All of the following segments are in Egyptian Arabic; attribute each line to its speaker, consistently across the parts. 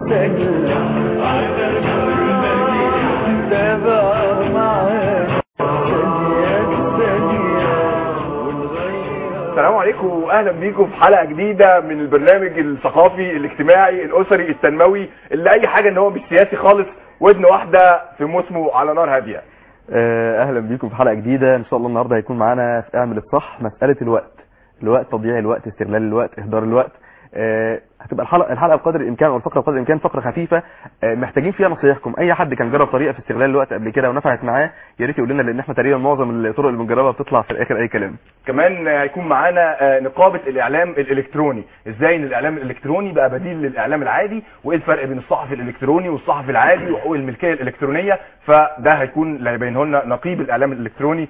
Speaker 1: السلام عليكم واهلا بيكم في حلقه جديده من البرنامج الثقافي الاجتماعي الاسري التنموي اللي اي حاجه ان هو مش سياسي خالص ودن واحده في موسمه على نار هاديه
Speaker 2: آه، اهلا بيكم في حلقه جديده ان شاء الله النهارده هيكون معانا في اعمل الصح مساله الوقت الوقت تضييع الوقت استغلال الوقت اهدار الوقت آه، هتبقى الحلقه الحلقه بقدر الامكان او الفقره بقدر الامكان فقره خفيفه آه، محتاجين فيها نصايحكم اي حد كان جرب طريقه في استغلال الوقت قبل كده ونفعت معاه يا ريت يقول لنا لان احنا تقريبا معظم الطرق اللي بنجربها بتطلع في الاخر اي كلام
Speaker 1: كمان هيكون معانا آه، نقابه الاعلام الالكتروني ازاي ان الاعلام الالكتروني بقى بديل للاعلام العادي وايه الفرق بين الصحفي الالكتروني والصحفي العادي وحقوق الملكيه الالكترونيه فده هيكون اللي هيبينه لنا نقيب الاعلام الالكتروني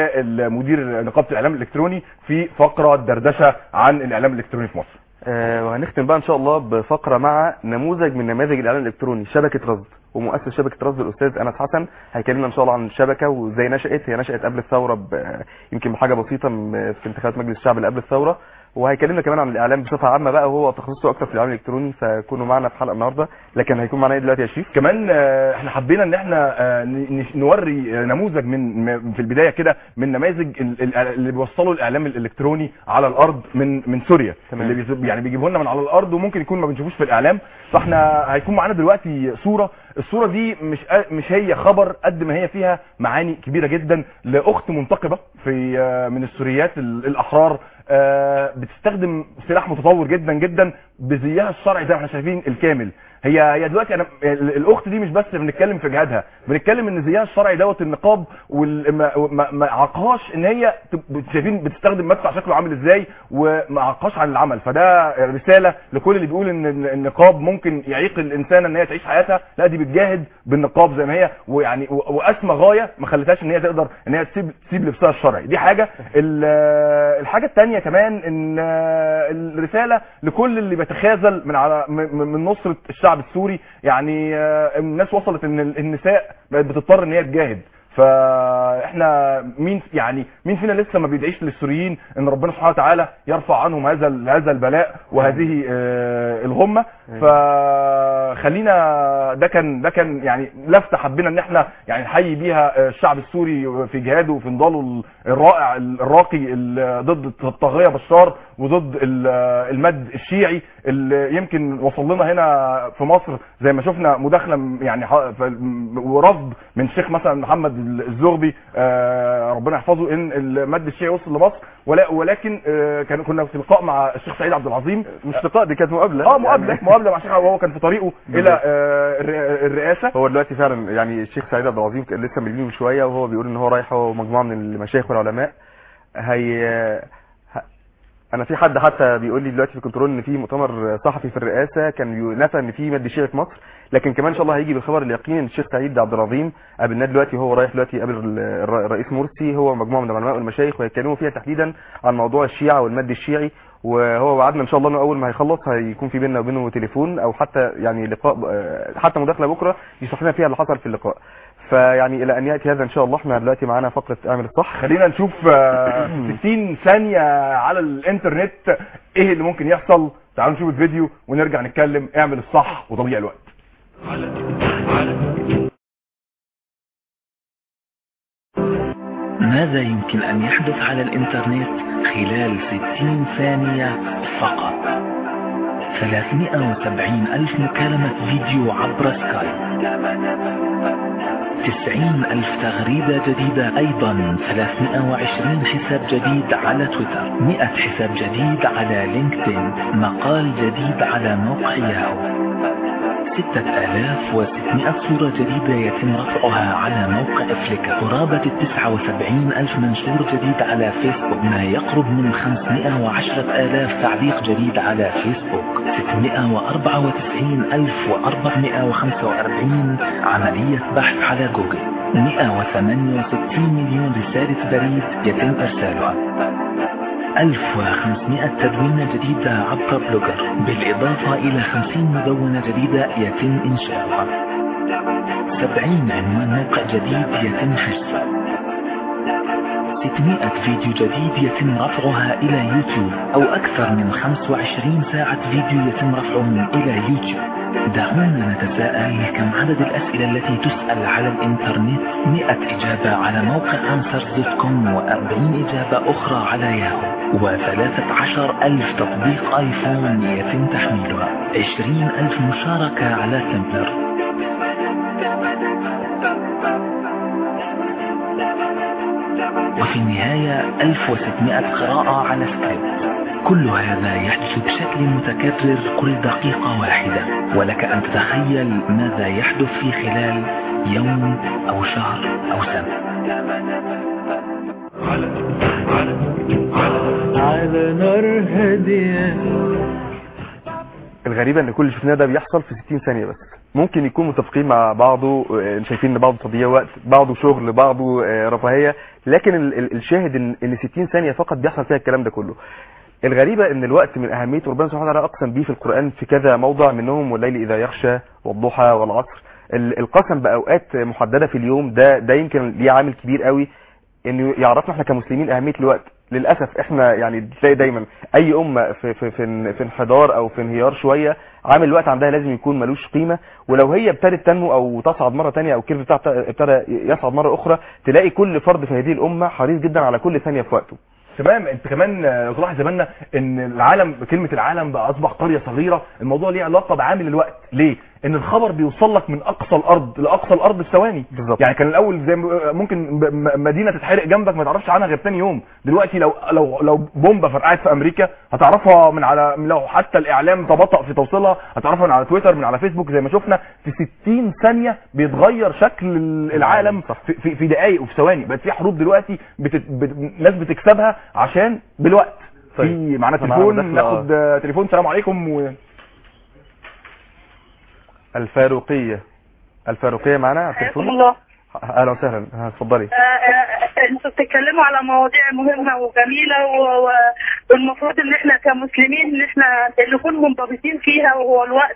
Speaker 1: والمدير نقابه الاعلام الالكتروني في فقره دردشه عن الاعلام الالكتروني في مصر
Speaker 2: آه، وهنختم بقى ان شاء الله بفقره مع نموذج من نماذج الاعلام الالكتروني شبكه رصد ومؤسس شبكه رصد الاستاذ انس حسن هيكلمنا ان شاء الله عن الشبكه وازاي نشات هي نشات قبل الثوره ب- يمكن بحاجه بسيطه م- في انتخابات مجلس الشعب اللي قبل الثوره وهيكلمنا كمان عن الاعلام بصفه عامه بقى وهو تخصصه اكتر في الاعلام الالكتروني فكونوا معنا في حلقه النهارده لكن هيكون معانا ايه دلوقتي يا شريف
Speaker 1: كمان آه، احنا حبينا ان احنا آه، ن- ن- نوري آه، نموذج من م- في البدايه كده من نماذج ال- ال- اللي بيوصلوا الاعلام الالكتروني على الارض من من سوريا
Speaker 2: تمام.
Speaker 1: اللي بيز- يعني بيجيبوا لنا من على الارض وممكن يكون ما بنشوفوش في الاعلام فاحنا هيكون معانا دلوقتي صوره الصوره دي مش آ- مش هي خبر قد ما هي فيها معاني كبيره جدا لاخت منتقبه في آه، من السوريات ال- الاحرار آه، بتستخدم سلاح متطور جدا جدا بزيها الشرعي زي ما احنا شايفين الكامل هي هي دلوقتي انا ال- الاخت دي مش بس بنتكلم في جهادها بنتكلم ان زيها الشرعي دوت النقاب وما ما ما عقهاش ان هي تب- شايفين بتستخدم مدفع شكله عامل ازاي وما عقهاش عن العمل فده رساله لكل اللي بيقول ان ال- النقاب ممكن يعيق الانسان ان هي تعيش حياتها لا دي بتجاهد بالنقاب زي ما هي ويعني و- واسمى غايه ما خلتهاش ان هي تقدر ان هي تسيب تسيب لبسها الشرعي دي حاجه ال- الحاجه الثانيه كمان ان الرساله لكل اللي بيتخاذل من على من من نصره الشعب السوري يعني آه، الناس وصلت ان ال- النساء بقت بتضطر ان هي تجاهد فاحنا مين يعني مين فينا لسه ما بيدعيش للسوريين ان ربنا سبحانه وتعالى يرفع عنهم هذا ال- هذا البلاء وهذه آه، الغمه فخلينا ده كان ده كان يعني لفته حبينا ان احنا يعني نحيي بيها آه، الشعب السوري في جهاده وفي نضاله ال- الرائع ال- الراقي ال- ضد الطاغيه بشار وضد ال- المد الشيعي اللي يمكن وصل لنا هنا في مصر زي ما شفنا مداخله م- يعني ح- ف- م- ورفض من الشيخ مثلا محمد الزغبي آه، ربنا يحفظه ان المد الشيعي وصل لمصر ولا- ولكن آه، كان كنا في لقاء مع الشيخ سعيد عبد العظيم
Speaker 2: مش لقاء دي كانت مقابله
Speaker 1: اه مقابله
Speaker 2: يعني
Speaker 1: مقابله مع الشيخ وهو كان في طريقه الى آه، الر- الرئاسه
Speaker 2: هو دلوقتي فعلا يعني الشيخ سعيد عبد العظيم كان لسه مليون من شويه وهو بيقول ان هو رايح هو ومجموعه من المشايخ والعلماء هي ه- انا في حد حتى بيقول لي دلوقتي في الكنترول ان في مؤتمر صحفي في الرئاسه كان بي- نفى ان في مد شيعي في مصر لكن كمان ان شاء الله هيجي بالخبر اليقين ان الشيخ سعيد عبد العظيم قابلناه دلوقتي وهو رايح دلوقتي يقابل ال- الر- الرئيس مرسي هو ومجموعه من العلماء والمشايخ ويتكلموا فيها تحديدا عن موضوع الشيعه والمد الشيعي وهو وعدنا ان شاء الله انه اول ما هيخلص هيكون في بيننا وبينه تليفون او حتى يعني لقاء آه، حتى مداخله بكره يشرح لنا فيها اللي حصل في اللقاء فيعني الى ان ياتي هذا ان شاء الله احنا دلوقتي معانا فقره اعمل الصح
Speaker 1: خلينا نشوف آه، 60 ثانيه على الانترنت ايه اللي ممكن يحصل تعالوا نشوف الفيديو ونرجع نتكلم اعمل الصح وتضييع الوقت
Speaker 3: ماذا يمكن أن يحدث على الإنترنت خلال 60 ثانية فقط 370 ألف مكالمة فيديو عبر سكايب 90 ألف تغريدة جديدة أيضا 320 حساب جديد على تويتر 100 حساب جديد على لينكدين مقال جديد على موقع ياهو 6600 صورة جديدة يتم رفعها على موقع فليكر قرابة التسعة وسبعين ألف منشور جديد على فيسبوك ما يقرب من 510 آلاف تعليق جديد على فيسبوك 694 ألف و445 عملية بحث على جوجل 168 مليون رسالة بريد يتم إرسالها 1500 تدوينة جديدة عبر بلوجر بالإضافة إلى 50 مدونة جديدة يتم إنشاؤها 70 عنوان موقع جديد يتم حجزه 600 فيديو جديد يتم رفعها إلى يوتيوب أو أكثر من 25 ساعة فيديو يتم رفعهم إلى يوتيوب دعونا نتساءل كم عدد الأسئلة التي تسأل على الإنترنت 100 إجابة على موقع أنسرز.كوم و40 إجابة أخرى على ياهو و13 ألف تطبيق آيفون يتم تحميله 20 ألف مشاركة على تمبلر وفي النهاية 1600 قراءة على سكريبت كل هذا يحدث بشكل متكرر كل دقيقة واحدة ولك أن تتخيل ماذا يحدث في خلال يوم أو شهر أو سنة
Speaker 4: على نار هادية
Speaker 2: الغريبة ان كل اللي شفناه ده بيحصل في 60 ثانية بس ممكن يكون متفقين مع بعضه آه، شايفين ان بعضه تضييع وقت بعضه شغل بعضه آه، رفاهية لكن ال- ال- الشاهد ان ان 60 ثانية فقط بيحصل فيها الكلام ده كله الغريبة ان الوقت من اهمية ربنا سبحانه وتعالى اقسم به في القرآن في كذا موضع منهم والليل اذا يغشى والضحى والعصر ال- القسم باوقات محددة في اليوم ده ده يمكن ليه عامل كبير قوي انه يعرفنا احنا كمسلمين اهميه الوقت للاسف احنا يعني تلاقي دايما اي امه في في في, في انحدار او في انهيار شويه عامل الوقت عندها لازم يكون ملوش قيمه ولو هي ابتدت تنمو او تصعد مره تانية او الكيرف بتاعها ابتدى يصعد مره اخرى تلاقي كل فرد في هذه الامه حريص جدا على كل ثانيه في وقته
Speaker 1: تمام انت كمان آه، لو تلاحظ زماننا ان العالم كلمه العالم بقى اصبح قريه صغيره الموضوع ليه علاقه بعامل الوقت ليه ان الخبر بيوصل لك من اقصى الارض لاقصى الارض في ثواني
Speaker 2: بالظبط.
Speaker 1: يعني كان الاول زي ما- ممكن ب- م- مدينه تتحرق جنبك ما تعرفش عنها غير تاني يوم دلوقتي لو لو لو بومبه فرقعت في امريكا هتعرفها من على لو حتى الاعلام تباطأ في توصيلها هتعرفها من على تويتر من على فيسبوك زي ما شفنا في 60 ثانيه بيتغير شكل ال- العالم
Speaker 2: صح.
Speaker 1: في, في, في دقائق وفي ثواني بقت في حروب دلوقتي بت... بت... ناس بتكسبها عشان بالوقت
Speaker 2: طيب.
Speaker 1: في معانا
Speaker 2: احنا
Speaker 1: تليفون
Speaker 2: معانا دخلة،
Speaker 1: ناخد آه، تليفون السلام عليكم و...
Speaker 2: الفاروقيه الفاروقيه معانا على
Speaker 5: حياكم
Speaker 2: التليفون
Speaker 5: الله
Speaker 2: اهلا وسهلا ها، اتفضلي
Speaker 5: آه، آه، انتوا بتتكلموا على مواضيع مهمة وجميلة و- و- والمفروض ان احنا كمسلمين ان احنا نكون منضبطين فيها وهو الوقت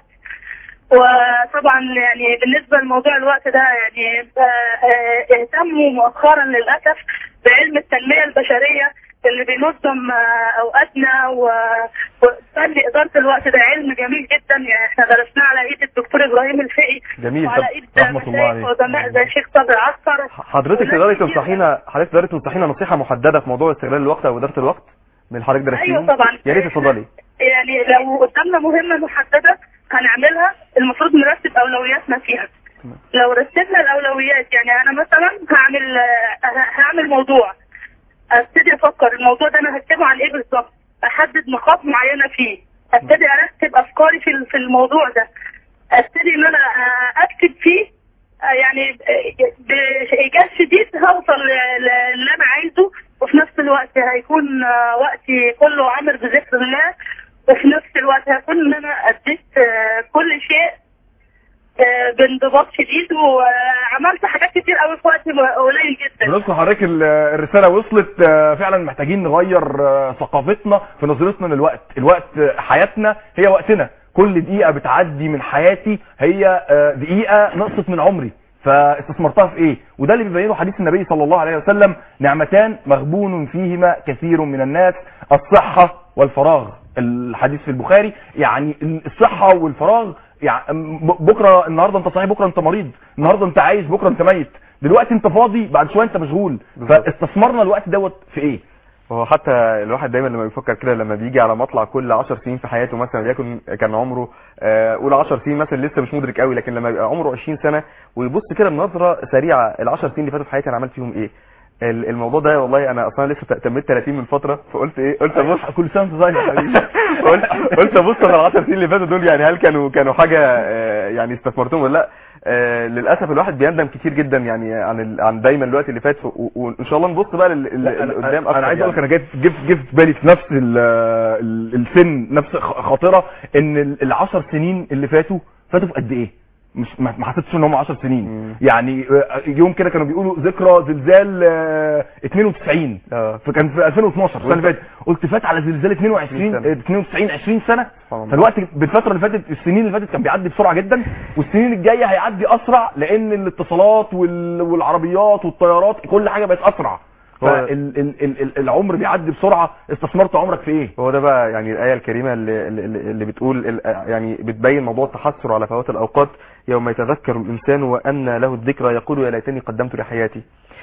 Speaker 5: وطبعا يعني بالنسبة لموضوع الوقت ده يعني آه، آه، اهتموا مؤخرا للأسف بعلم التنمية البشرية اللي بينظم آه، أوقاتنا و- وبالتالي إدارة الوقت ده علم جميل جدا يعني احنا درسناه على إيد الدكتور إبراهيم الفقي
Speaker 2: جميل
Speaker 5: وعلى
Speaker 2: طب
Speaker 5: إيد
Speaker 1: رحمة الله
Speaker 5: مشايخ
Speaker 1: عليه.
Speaker 5: وعلماء زي الشيخ صبري عسكر
Speaker 2: حضرتك
Speaker 5: وناس
Speaker 2: تقدري
Speaker 5: كتير
Speaker 2: تنصحينا حضرتك تقدري تنصحينا نصيحه محدده في موضوع استغلال الوقت او اداره الوقت من اللي حضرتك درستيهم
Speaker 5: ايوه طبعا
Speaker 2: يا ريت اتفضلي
Speaker 5: يعني لو قدامنا مهمه محدده هنعملها المفروض نرتب اولوياتنا فيها
Speaker 2: تمام.
Speaker 5: لو رتبنا الاولويات يعني انا مثلا هعمل آه، هعمل موضوع ابتدي افكر الموضوع ده انا هكتبه عن ايه بالظبط احدد نقاط معينه فيه ابتدي ارتب افكاري في في الموضوع ده ابتدي ان انا آه، اكتب فيه آه، يعني آه، بايجاز شديد هوصل ل- ل- اللي انا عايزه وفي نفس الوقت هيكون آه، وقتي كله عامر بذكر الله وفي نفس الوقت هيكون ان انا اديت آه، كل شيء آه، بانضباط شديد وعملت حاجات كتير قوي في وقت قليل جدا
Speaker 1: بنذكر حضرتك ال- الرساله وصلت آه، فعلا محتاجين نغير آه، ثقافتنا في نظرتنا للوقت الوقت آه، حياتنا هي وقتنا كل دقيقه بتعدي من حياتي هي آه، دقيقه نقصت من عمري فاستثمرتها في ايه وده اللي بيبينه حديث النبي صلى الله عليه وسلم نعمتان مغبون فيهما كثير من الناس الصحه والفراغ الحديث في البخاري يعني الصحه والفراغ يعني ب- بكره النهارده انت صحيح بكره انت مريض النهارده انت عايش بكره انت ميت دلوقتي انت فاضي بعد شويه انت مشغول
Speaker 2: بالظبط.
Speaker 1: فاستثمرنا الوقت دوت في ايه
Speaker 2: هو حتى الواحد دايما لما بيفكر كده لما بيجي على مطلع كل 10 سنين في حياته مثلا وليكن كان عمره آه، قول 10 سنين مثلا لسه مش مدرك قوي لكن لما يبقى عمره 20 سنه ويبص كده بنظره سريعه ال 10 سنين اللي فاتوا في حياتي انا عملت فيهم ايه ال- الموضوع ده والله انا اصلا لسه تميت 30 من فتره فقلت ايه قلت ابص
Speaker 1: كل سنه وانت طيب يا حبيبي
Speaker 2: قلت قلت ابص على ال 10 سنين اللي فاتوا دول يعني هل كانوا كانوا حاجه آه، يعني استثمرتهم ولا لا آه، للاسف الواحد بيندم كتير جدا يعني عن ال... عن دايما الوقت اللي فات و- وان شاء الله نبص بقى لل... لل-
Speaker 1: لا،
Speaker 2: اللي
Speaker 1: انا,
Speaker 2: قدام
Speaker 1: أنا, أنا عايز اقول لك انا جيت جيت جيت في بالي في نفس ال ال السن نفس خ- خاطره ان ال- العشر سنين اللي فاتوا فاتوا في قد ايه مش ما ما حسيتش ان هم 10 سنين
Speaker 2: مم.
Speaker 1: يعني آه، يوم كده كانوا بيقولوا ذكرى زلزال آه، 92
Speaker 2: آه.
Speaker 1: فكان في 2012 السنه اللي
Speaker 2: وانت-
Speaker 1: فاتت قلت فات على زلزال 22
Speaker 2: سنة.
Speaker 1: آه، 92 20 سنه
Speaker 2: سبحان الله.
Speaker 1: فالوقت بالفتره اللي فاتت السنين اللي فاتت كان بيعدي بسرعه جدا والسنين الجايه هيعدي اسرع لان الاتصالات وال- والعربيات والطيارات كل حاجه بقت اسرع
Speaker 2: هو-
Speaker 1: فال ال ال ال العمر بيعدي بسرعه استثمرت عمرك في ايه
Speaker 2: هو ده بقى يعني الآية الكريمة اللي, اللي, اللي بتقول ال- يعني بتبين موضوع التحسر على فوات الأوقات يوم يتذكر الإنسان وأن له الذكرى يقول يا ليتني قدمت لحياتي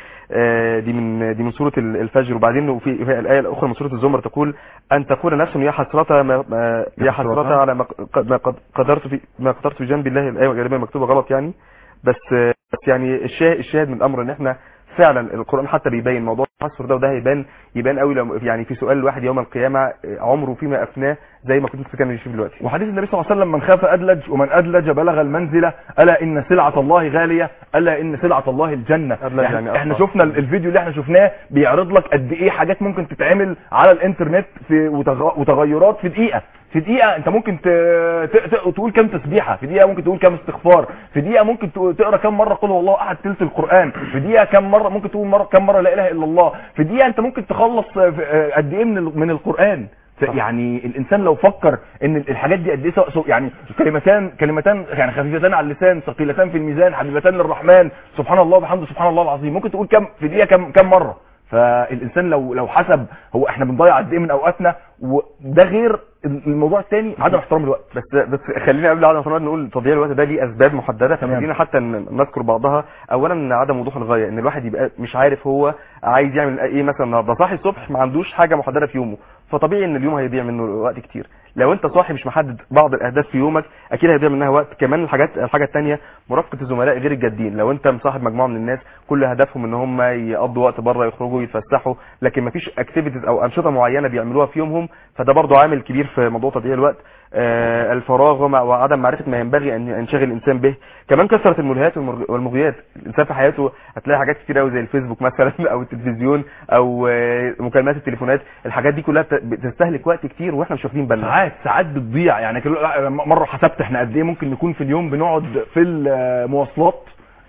Speaker 2: آه، دي من دي من سورة ال- الفجر وبعدين وفي في الآية الأخرى من سورة الزمر تقول أن تقول نفس يا حسرة ما ما- يا حسرة على ما ق- ما قد- قدرت في ما قدرت في جنب الله الآية غالبا مكتوبة غلط يعني بس آه، بس يعني الشاهد الشاهد من الأمر إن إحنا فعلا القرآن حتى بيبين موضوع التحسر ده وده هيبان يبان قوي لو يعني في سؤال الواحد يوم القيامة آه، عمره فيما أفناه زي ما كنت بتتكلم يشوف دلوقتي
Speaker 1: وحديث النبي صلى الله عليه وسلم من خاف أدلج ومن أدلج بلغ المنزلة ألا إن سلعة الله غالية ألا إن سلعة الله الجنة
Speaker 2: أدلج
Speaker 1: يعني
Speaker 2: يعني
Speaker 1: احنا
Speaker 2: أصلا.
Speaker 1: شفنا ال- الفيديو اللي احنا شفناه بيعرض لك قد ايه حاجات ممكن تتعمل على الانترنت في وتغ- وتغيرات في دقيقة في دقيقة انت ممكن ت... ت... ت... تقول كام تسبيحة في دقيقة ممكن تقول كام استغفار في دقيقة ممكن ت- تقرا كام مرة قل هو الله احد تلت القرآن في دقيقة كام مرة ممكن تقول مرة كام مرة لا اله الا الله في دقيقة انت ممكن تخلص آه، في- آه، قد ايه من ال- من القرآن ف- يعني الانسان لو فكر ان الحاجات دي قد ايه سواء- سواء- يعني كلمتان كلمتان يعني خفيفتان على اللسان ثقيلتان في الميزان حبيبتان للرحمن سبحان الله وبحمده سبحان الله العظيم ممكن تقول كم في دقيقه كم كم مره فالانسان لو لو حسب هو احنا بنضيع قد ايه من اوقاتنا وده غير الموضوع الثاني عدم احترام الوقت
Speaker 2: بس بس خلينا قبل عدم الاحترام نقول تضييع الوقت ده ليه اسباب محدده
Speaker 1: تمام.
Speaker 2: خلينا حتى ن- نذكر بعضها اولا عدم وضوح الغايه ان الواحد يبقى مش عارف هو عايز يعمل ايه مثلا النهارده صاحي الصبح ما عندوش حاجه محدده في يومه فطبيعي ان اليوم هيضيع منه وقت كتير لو انت صاحي مش محدد بعض الاهداف في يومك اكيد هيضيع منها وقت كمان الحاجات الحاجه الثانيه مرافقه الزملاء غير الجادين لو انت مصاحب مجموعه من الناس كل هدفهم ان هم يقضوا وقت بره يخرجوا يتفسحوا لكن مفيش اكتيفيتيز او انشطه معينه بيعملوها في يومهم فده برضو عامل كبير في موضوع تضييع الوقت آه، الفراغ ومع- وعدم معرفه ما ينبغي ان ينشغل الانسان به كمان كثره الملهيات والمرغ- والمغريات الانسان في حياته هتلاقي حاجات كتير قوي زي الفيسبوك مثلا او التلفزيون او آه، مكالمات التليفونات الحاجات دي كلها بت- بتستهلك وقت كتير واحنا مش واخدين بالنا
Speaker 1: ساعات ساعات بتضيع يعني كل- مره حسبت احنا قد ايه ممكن نكون في اليوم بنقعد في المواصلات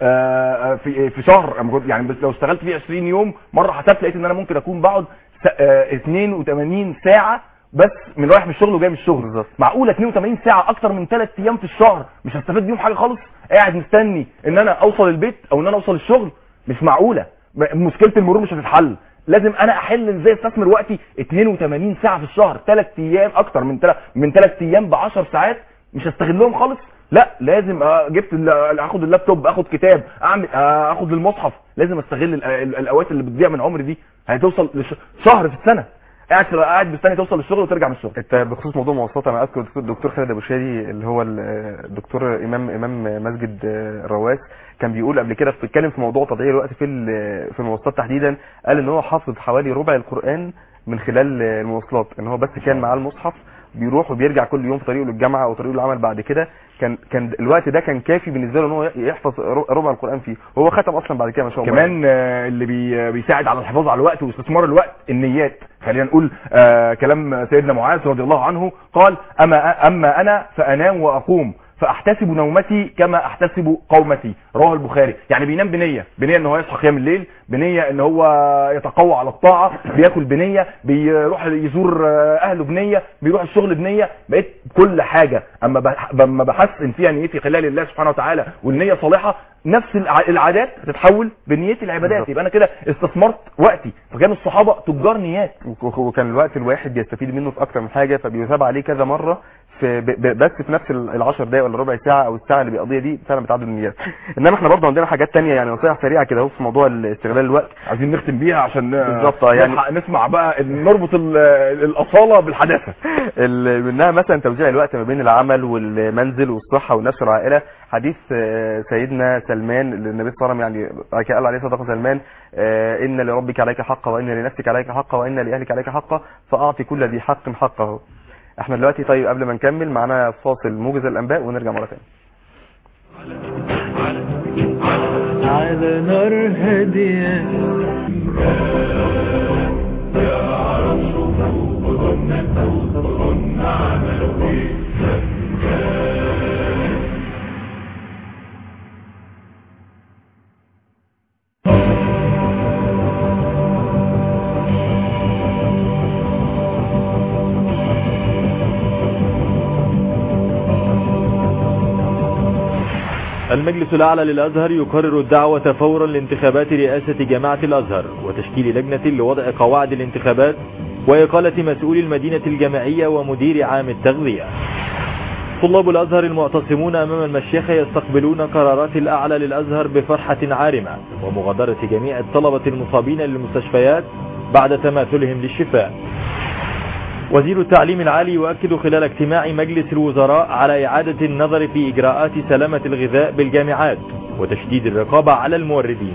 Speaker 1: آه، في في شهر أما كنت- يعني بس لو اشتغلت فيه 20 يوم مره حسبت لقيت ان انا ممكن اكون بقعد س- آه، 82 ساعه بس من رايح من الشغل وجاي من الشغل
Speaker 2: بالظبط.
Speaker 1: معقوله 82 ساعه اكتر من 3 ايام في الشهر مش هستفاد بيهم حاجه خالص قاعد مستني ان انا اوصل البيت او ان انا اوصل الشغل مش معقوله م- مشكله المرور مش هتتحل لازم انا احل ازاي استثمر وقتي 82 ساعه في الشهر 3 ايام اكتر من 3 من 3 ايام ب 10 ساعات مش هستغلهم خالص لا لازم آه، جبت ال- اخد اللابتوب اخد كتاب اعمل آه، اخد المصحف لازم استغل ال- ال- الاوقات اللي بتضيع من عمري دي هتوصل لشهر في السنه قاعد قاعد مستني توصل للشغل وترجع من الشغل
Speaker 2: انت بخصوص موضوع المواصلات انا اذكر الدكتور- الدكتور خالد ابو شادي اللي هو ال- الدكتور امام امام مسجد آه، الرواس كان بيقول قبل كده بيتكلم في موضوع تضييع الوقت في ال- في المواصلات تحديدا قال ان هو حافظ حوالي ربع القران من خلال آه، المواصلات ان هو بس كان معاه المصحف بيروح وبيرجع كل يوم في طريقه للجامعه او طريقه للعمل بعد كده كان كان الوقت ده كان كافي بالنسبه له ان هو يحفظ ربع القران فيه وهو ختم اصلا بعد كده ما شاء الله
Speaker 1: كمان آه، اللي بي بيساعد على الحفاظ على الوقت واستثمار الوقت النيات خلينا نقول آه، كلام سيدنا معاذ رضي الله عنه قال اما اما انا فانام واقوم فاحتسب نومتي كما احتسب قومتي رواه البخاري يعني بينام بنيه بنيه ان هو يصحى قيام الليل بنيه ان هو يتقوى على الطاعه بياكل بنيه بيروح يزور آه، اهله بنيه بيروح الشغل بنيه بقيت كل حاجه اما بح- اما بحسن فيها نيتي خلال الله سبحانه وتعالى والنيه صالحه نفس الع- العادات هتتحول بنيتي العبادات
Speaker 2: بالظبط.
Speaker 1: يبقى انا كده استثمرت وقتي فكان الصحابه تجار نيات
Speaker 2: وك- وكان الوقت الواحد بيستفيد منه في اكتر من حاجه فبيثاب عليه كذا مره في ب- ب- بس في نفس ال- العشر دقايق ولا ربع ساعه او الساعه اللي بيقضيها دي فعلا بتعدل النيات انما احنا برضه عندنا حاجات تانية يعني نصايح سريعه كده اهو في موضوع استغلال الوقت
Speaker 1: عايزين نختم بيها عشان آه،
Speaker 2: بالظبط، آه، يعني-
Speaker 1: نلحق نسمع بقى نربط ال- الاصاله بالحداثه
Speaker 2: ال- منها مثلا توزيع الوقت ما بين العمل والمنزل والصحه والنفس والعائله حديث آه، سيدنا سلمان اللي النبي صلى الله عليه وسلم يعني بعد كده قال عليه صدق سلمان آه، ان لربك عليك حقا وان لنفسك عليك حقا وان لاهلك عليك حقا فاعطي كل ذي حق حقه احنا دلوقتي طيب قبل ما نكمل معانا فاصل موجز الانباء ونرجع مره ثانيه
Speaker 4: على نار هادية
Speaker 6: المجلس الأعلى للأزهر يقرر الدعوة فورا لانتخابات رئاسة جامعة الأزهر وتشكيل لجنة لوضع قواعد الانتخابات وإقالة مسؤول المدينة الجامعية ومدير عام التغذية طلاب الأزهر المعتصمون أمام المشيخة يستقبلون قرارات الأعلى للأزهر بفرحة عارمة ومغادرة جميع الطلبة المصابين للمستشفيات بعد تماثلهم للشفاء وزير التعليم العالي يؤكد خلال اجتماع مجلس الوزراء على إعادة النظر في إجراءات سلامة الغذاء بالجامعات وتشديد الرقابة على الموردين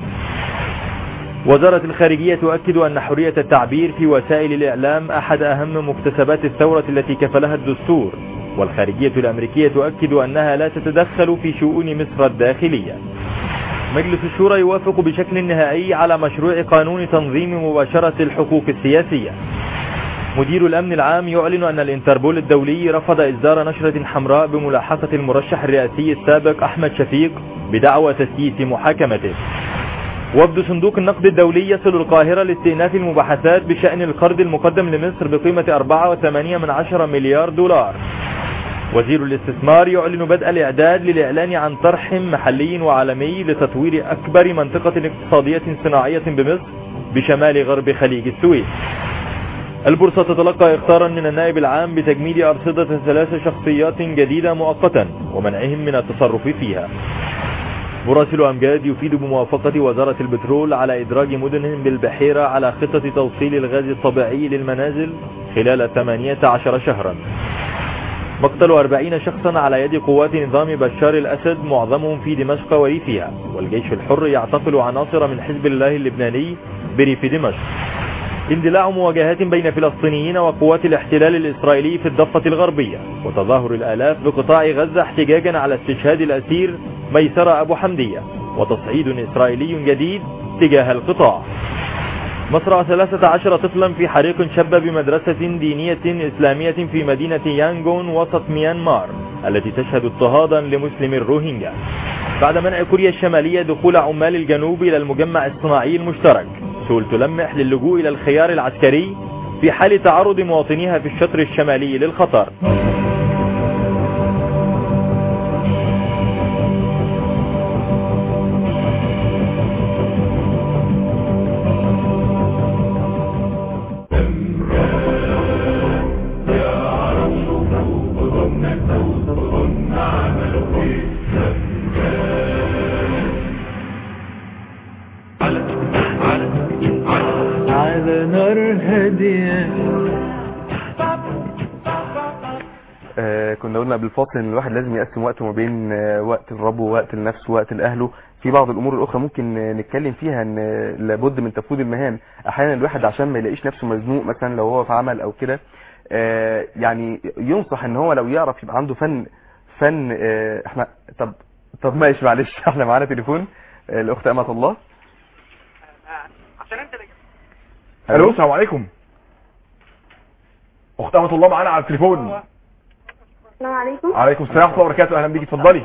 Speaker 6: وزارة الخارجية تؤكد أن حرية التعبير في وسائل الإعلام أحد أهم مكتسبات الثورة التي كفلها الدستور والخارجية الأمريكية تؤكد أنها لا تتدخل في شؤون مصر الداخلية مجلس الشورى يوافق بشكل نهائي على مشروع قانون تنظيم مباشرة الحقوق السياسية مدير الأمن العام يعلن أن الانتربول الدولي رفض إصدار نشرة حمراء بملاحقة المرشح الرئاسي السابق أحمد شفيق بدعوى تسييس محاكمته وفد صندوق النقد الدولي يصل القاهرة لاستئناف المباحثات بشأن القرض المقدم لمصر بقيمة 4.8 مليار دولار وزير الاستثمار يعلن بدء الإعداد للإعلان عن طرح محلي وعالمي لتطوير أكبر منطقة اقتصادية صناعية بمصر بشمال غرب خليج السويس البورصة تتلقى إخطارا من النائب العام بتجميد أرصدة ثلاث شخصيات جديدة مؤقتا ومنعهم من التصرف فيها مراسل أمجاد يفيد بموافقة وزارة البترول على إدراج مدن بالبحيرة على خطة توصيل الغاز الطبيعي للمنازل خلال 18 شهرا مقتل 40 شخصا على يد قوات نظام بشار الأسد معظمهم في دمشق وريفها والجيش الحر يعتقل عناصر من حزب الله اللبناني بريف دمشق اندلاع مواجهات بين فلسطينيين وقوات الاحتلال الإسرائيلي في الضفة الغربية وتظاهر الآلاف بقطاع غزة احتجاجا على استشهاد الأسير ميسر أبو حمدية وتصعيد إسرائيلي جديد تجاه القطاع مصرع 13 طفلا في حريق شب بمدرسة دينية إسلامية في مدينة يانغون وسط ميانمار التي تشهد اضطهادا لمسلم الروهينجا بعد منع كوريا الشمالية دخول عمال الجنوب إلى المجمع الصناعي المشترك سول تلمح للجوء إلى الخيار العسكري في حال تعرض مواطنيها في الشطر الشمالي للخطر
Speaker 4: على نار هادية
Speaker 2: آه كنا قلنا قبل الفاصل ان الواحد لازم يقسم وقته ما بين آه وقت لربه ووقت لنفسه ووقت لاهله في بعض الامور الاخرى ممكن آه نتكلم فيها ان آه لابد من تفويض المهام احيانا الواحد عشان ما يلاقيش نفسه مزنوق مثلا لو هو في عمل او كده آه يعني ينصح ان هو لو يعرف يبقى عنده فن فن آه احنا طب طب ماشي معلش احنا معانا تليفون آه الاخت امة الله
Speaker 1: الو السلام عليكم اخت امة الله معانا على التليفون
Speaker 5: السلام عليكم
Speaker 1: عليكم السلام ورحمه الله وبركاته اهلا بيكي اتفضلي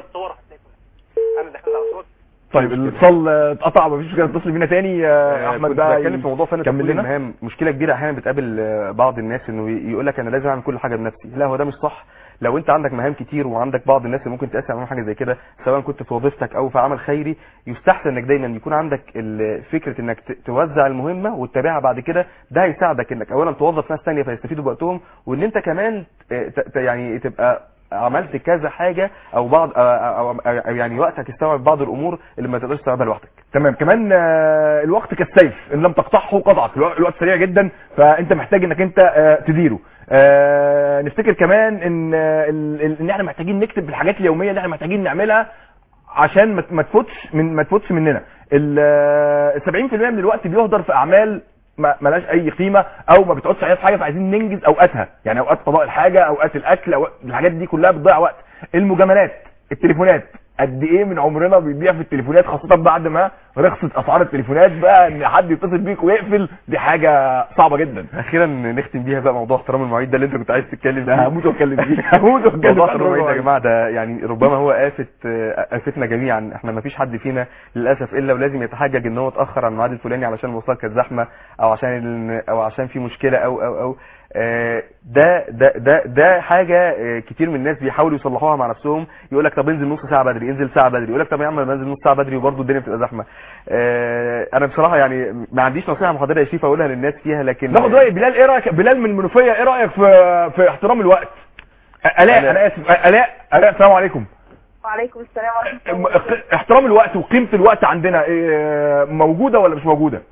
Speaker 1: طيب الاتصال آه، اتقطع مفيش مشكله اتصل بينا تاني آه، احمد
Speaker 2: كنت
Speaker 1: بقى
Speaker 2: بتكلم في موضوع فن
Speaker 1: كمل
Speaker 2: تفويض
Speaker 1: لنا
Speaker 2: المهام مشكله كبيره احيانا بتقابل آه، بعض الناس انه يقول لك انا لازم اعمل كل حاجه بنفسي لا هو ده مش صح لو انت عندك مهام كتير وعندك بعض الناس اللي ممكن تقاسي عليهم حاجه زي كده سواء كنت في وظيفتك او في عمل خيري يستحسن انك دايما يكون عندك ال- فكره انك ت- توزع المهمه وتتابعها بعد كده ده هيساعدك انك اولا توظف ناس ثانيه فيستفيدوا بوقتهم وان انت كمان آه، ت- ت- يعني تبقى عملت كذا حاجه او بعض أو, أو, أو يعني وقتك يستوعب بعض الامور اللي ما تقدرش تستوعبها لوحدك
Speaker 1: تمام كمان آه، الوقت كالسيف ان لم تقطعه قطعك الوقت الوقت سريع جدا فانت محتاج انك انت آه، تديره آه، نفتكر كمان ان آه، ال- ال- ان احنا محتاجين نكتب الحاجات اليوميه اللي احنا محتاجين نعملها عشان ما ت- ما تفوتش من ما تفوتش مننا ال آه، 70% من الوقت بيهدر في اعمال ما ملهاش اي قيمه او ما بتقعدش عليها في حاجه فعايزين ننجز اوقاتها يعني اوقات قضاء الحاجه اوقات الاكل أوقات الحاجات دي كلها بتضيع وقت المجاملات التليفونات قد ايه من عمرنا بيضيع في التليفونات خاصه بعد ما رخصت اسعار التليفونات بقى ان حد يتصل بيك ويقفل دي حاجه صعبه جدا
Speaker 2: اخيرا نختم بيها بقى موضوع احترام المواعيد ده اللي انت كنت عايز تتكلم
Speaker 1: ده
Speaker 2: فيه
Speaker 1: هموت واتكلم فيه هموت واتكلم
Speaker 2: موضوع
Speaker 1: فيه.
Speaker 2: احترام المواعيد يا جماعه ده يعني ربما هو آفة آه، آفتنا جميعا احنا ما فيش حد فينا للاسف الا ولازم يتحجج ان هو اتاخر عن الميعاد الفلاني علشان المواصلات كانت زحمه او عشان ال- او عشان في مشكله او او او آه، ده ده ده ده حاجه آه، كتير من الناس بيحاولوا يصلحوها مع نفسهم يقول لك طب انزل نص ساعه بدري انزل ساعه بدري يقول لك طب يا عم أنا بنزل نص ساعه بدري وبرضه الدنيا بتبقى زحمه آه، انا بصراحه يعني ما عنديش نصيحه محدده يا شريف اقولها للناس فيها لكن
Speaker 1: ناخد راي بلال ايه رايك بلال من المنوفيه ايه رايك في في احترام الوقت الاء
Speaker 2: ألاء.
Speaker 1: انا اسف الاء الاء السلام عليكم
Speaker 5: وعليكم السلام ورحمه
Speaker 1: ام-
Speaker 5: الله
Speaker 1: اق- احترام الوقت وقيمه الوقت عندنا إيه، موجوده ولا مش موجوده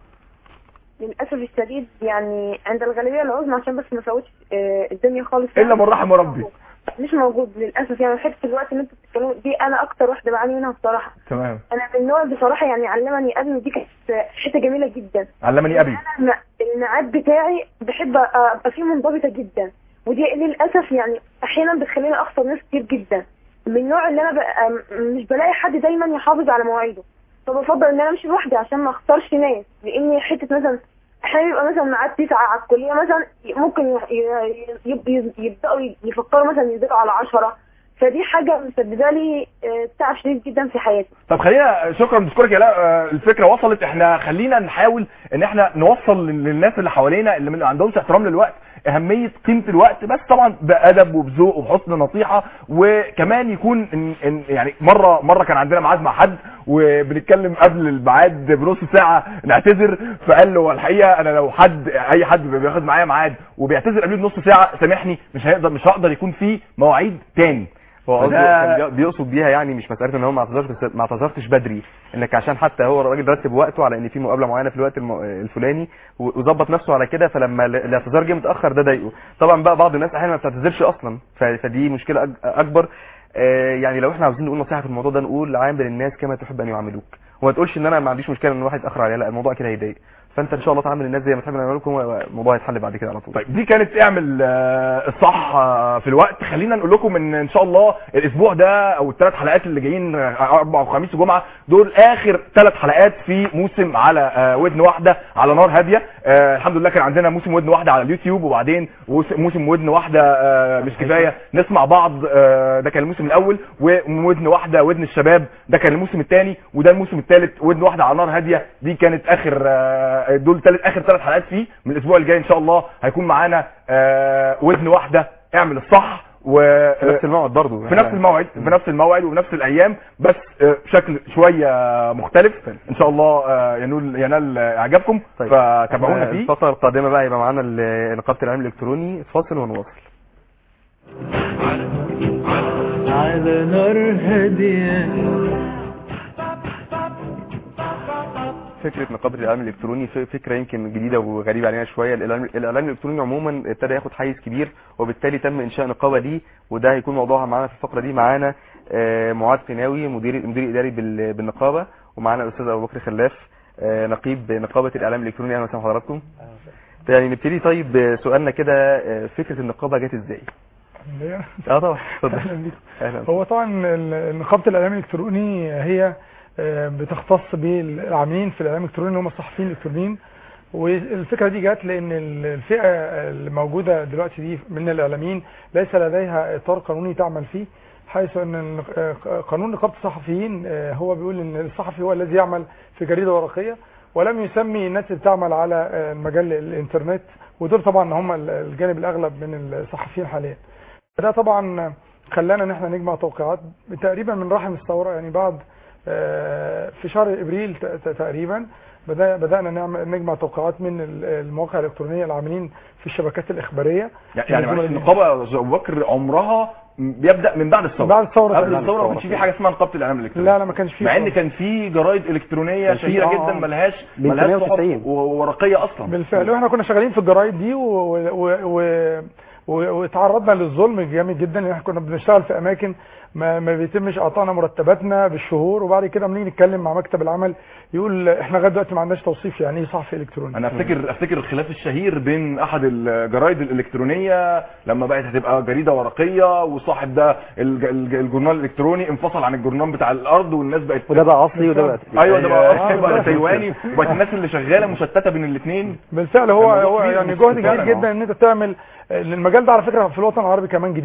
Speaker 7: للاسف الشديد يعني عند الغالبيه العظمى عشان بس ما فوتش آه، الدنيا خالص
Speaker 1: الا من رحم ربي
Speaker 7: مش موجود للاسف يعني حته الوقت اللي انتوا بتتكلموا دي انا اكتر واحده بعاني منها بصراحه
Speaker 1: تمام
Speaker 7: انا من النوع بصراحه يعني علمني ابي ودي كانت حته جميله جدا
Speaker 1: علمني ابي
Speaker 7: انا الم- الميعاد بتاعي بحب ابقى فيه منضبطه جدا ودي للاسف يعني احيانا بتخليني اخسر ناس كتير جدا من النوع اللي انا بقى م- مش بلاقي حد دايما يحافظ على مواعيده فبفضل ان انا امشي لوحدي عشان ما اخسرش ناس لان حته مثلا احيانا يبقى مثلا ميعاد تسعة على الكليه مثلا ممكن ي- ي- ي- ي- يبداوا يفكروا مثلا يزيدوا على عشرة فدي حاجه مسببه لي آه، تعب شديد جدا في حياتي
Speaker 1: طب خلينا شكرا بشكرك يا لا آه، الفكره وصلت احنا خلينا نحاول ان احنا نوصل لل- للناس اللي حوالينا اللي ما عندهمش احترام للوقت اهميه قيمه الوقت بس طبعا بادب وبذوق وبحسن نصيحه وكمان يكون إن إن يعني مره مره كان عندنا ميعاد مع حد وبنتكلم قبل الميعاد بنص ساعه نعتذر فقال له الحقيقه انا لو حد اي حد بياخد معايا ميعاد وبيعتذر قبل بنص ساعه سامحني مش هيقدر مش هقدر يكون في مواعيد تاني
Speaker 2: هو قصده
Speaker 1: فده-
Speaker 2: كان بي- بيقصد بيها يعني مش مساله ان هو ما اعتذرش بس ما اعتذرتش بدري انك عشان حتى هو الراجل رتب وقته على ان في مقابله معينه في الوقت الم- الفلاني و- وظبط نفسه على كده فلما ال- الاعتذار جه متاخر ده ضايقه طبعا بقى بعض الناس احيانا ما بتعتذرش اصلا ف- فدي مشكله أج- اكبر آه، يعني لو احنا عاوزين نقول نصيحه في الموضوع ده نقول عامل الناس كما تحب ان يعاملوك وما تقولش ان انا ما عنديش مشكله ان واحد يتاخر عليا لا الموضوع كده هيضايق فانت ان شاء الله تعامل الناس زي ما تحب ان يعملوكم والموضوع هيتحل بعد كده على طول
Speaker 1: طيب دي كانت اعمل آه، الصح آه، في الوقت خلينا نقول لكم ان ان شاء الله الاسبوع ده او الثلاث حلقات اللي جايين آه، اربع وخميس وجمعه دول اخر ثلاث حلقات في موسم على آه، ودن واحده على نار هاديه آه، الحمد لله كان عندنا موسم ودن واحده على اليوتيوب وبعدين وس- موسم ودن واحده آه، مش كفايه نسمع بعض آه، ده كان الموسم الاول وودن واحده ودن الشباب ده كان الموسم الثاني وده الموسم الثالث ودن واحده على نار هاديه دي كانت اخر آه، دول ثالث اخر ثلاث حلقات فيه من الاسبوع الجاي ان شاء الله هيكون معانا آه، ودن واحده اعمل الصح و
Speaker 2: في نفس الموعد برضه
Speaker 1: في نفس الموعد في نفس الموعد وبنفس الايام بس آه، بشكل شويه مختلف ان شاء الله آه، ينول ينال آه، اعجابكم
Speaker 2: طيب.
Speaker 1: فتابعونا
Speaker 2: إحنا
Speaker 1: فيه
Speaker 2: الفتره القادمه بقى يبقى معانا ال- نقابه العلم الالكتروني فاصل ونواصل
Speaker 4: على نار هادية
Speaker 2: فكره نقابه الاعلام الالكتروني ف- فكره يمكن جديده وغريبه علينا شويه الاعلام الإعلام الالكتروني عموما ابتدى ياخد حيز كبير وبالتالي تم انشاء نقابه دي وده هيكون موضوعها معانا في الفقره دي معانا آه، معاذ قناوي مدير مدير اداري بال- بالنقابه ومعانا الاستاذ ابو بكر خلاف آه، نقيب نقابه الاعلام الالكتروني اهلا وسهلا بحضراتكم يعني نبتدي طيب بسؤالنا كده آه، فكره النقابه جت ازاي
Speaker 8: ليا؟
Speaker 2: اه طبعا اتفضل
Speaker 8: اهلا بيكم
Speaker 2: اهلا
Speaker 8: هو طبعا ال- نقابه الاعلام الالكتروني هي آه، بتختص بالعاملين في الاعلام الالكتروني اللي هم الصحفيين الالكترونيين والفكره دي جت لان ال- الفئه الموجوده دلوقتي دي من الاعلاميين ليس لديها اطار قانوني تعمل فيه حيث ان ال- آه، قانون نقابه الصحفيين آه، هو بيقول ان الصحفي هو الذي يعمل في جريده ورقيه ولم يسمي الناس اللي بتعمل على آه، مجال الانترنت ودول طبعا هم ال- الجانب الاغلب من الصحفيين حاليا ده طبعا خلانا ان احنا نجمع توقيعات تقريبا من رحم الثوره يعني بعد آه، في شهر ابريل ت- ت- تقريبا بدأ بدانا نعمل نجمع توقيعات من ال- المواقع الالكترونيه العاملين في الشبكات الاخباريه
Speaker 1: يعني معلش النقابه يا أستاذ ابو بكر عمرها بيبدا من بعد الثوره
Speaker 8: بعد الثورة
Speaker 1: قبل
Speaker 8: تقريباً.
Speaker 1: الثوره ما كانش في حاجه اسمها نقابه الاعلام الالكتروني
Speaker 8: لا لا ما كانش فيه
Speaker 1: مع ان
Speaker 8: خالص.
Speaker 1: كان في جرايد الكترونيه
Speaker 2: كان في-
Speaker 1: شهيره
Speaker 2: آه،
Speaker 1: جدا
Speaker 2: آه.
Speaker 1: ملهاش
Speaker 2: من
Speaker 1: ملهاش صحف
Speaker 2: 98.
Speaker 1: و- ورقيه اصلا
Speaker 8: بالفعل واحنا كنا شغالين في الجرايد دي و... و... و... و... وتعرضنا للظلم جامد جدا لان احنا كنا بنشتغل في اماكن ما, ما بيتمش اعطائنا مرتباتنا بالشهور وبعد كده بنيجي نتكلم مع مكتب العمل يقول احنا لغايه دلوقتي ما عندناش توصيف يعني ايه صحفي الكتروني
Speaker 1: انا افتكر افتكر الخلاف الشهير بين احد الجرايد الالكترونيه لما بقت هتبقى جريده ورقيه وصاحب ده الج- الج- الجورنال الالكتروني انفصل عن الجورنال بتاع الارض والناس بقت
Speaker 2: وده بقى اصلي وده بقى
Speaker 1: ايوه ده بقى
Speaker 8: آه،
Speaker 1: أصلي بقى
Speaker 8: ده-
Speaker 1: تايواني وبقت الناس اللي شغاله مشتته بين الاثنين
Speaker 8: بالفعل هو
Speaker 1: الموضوع
Speaker 8: هو
Speaker 1: كبير
Speaker 8: يعني
Speaker 1: مش
Speaker 8: جهد
Speaker 1: فعلاً،
Speaker 8: كبير
Speaker 1: آه.
Speaker 8: جدا ان انت تعمل المجال ده على فكره في الوطن العربي كمان جديد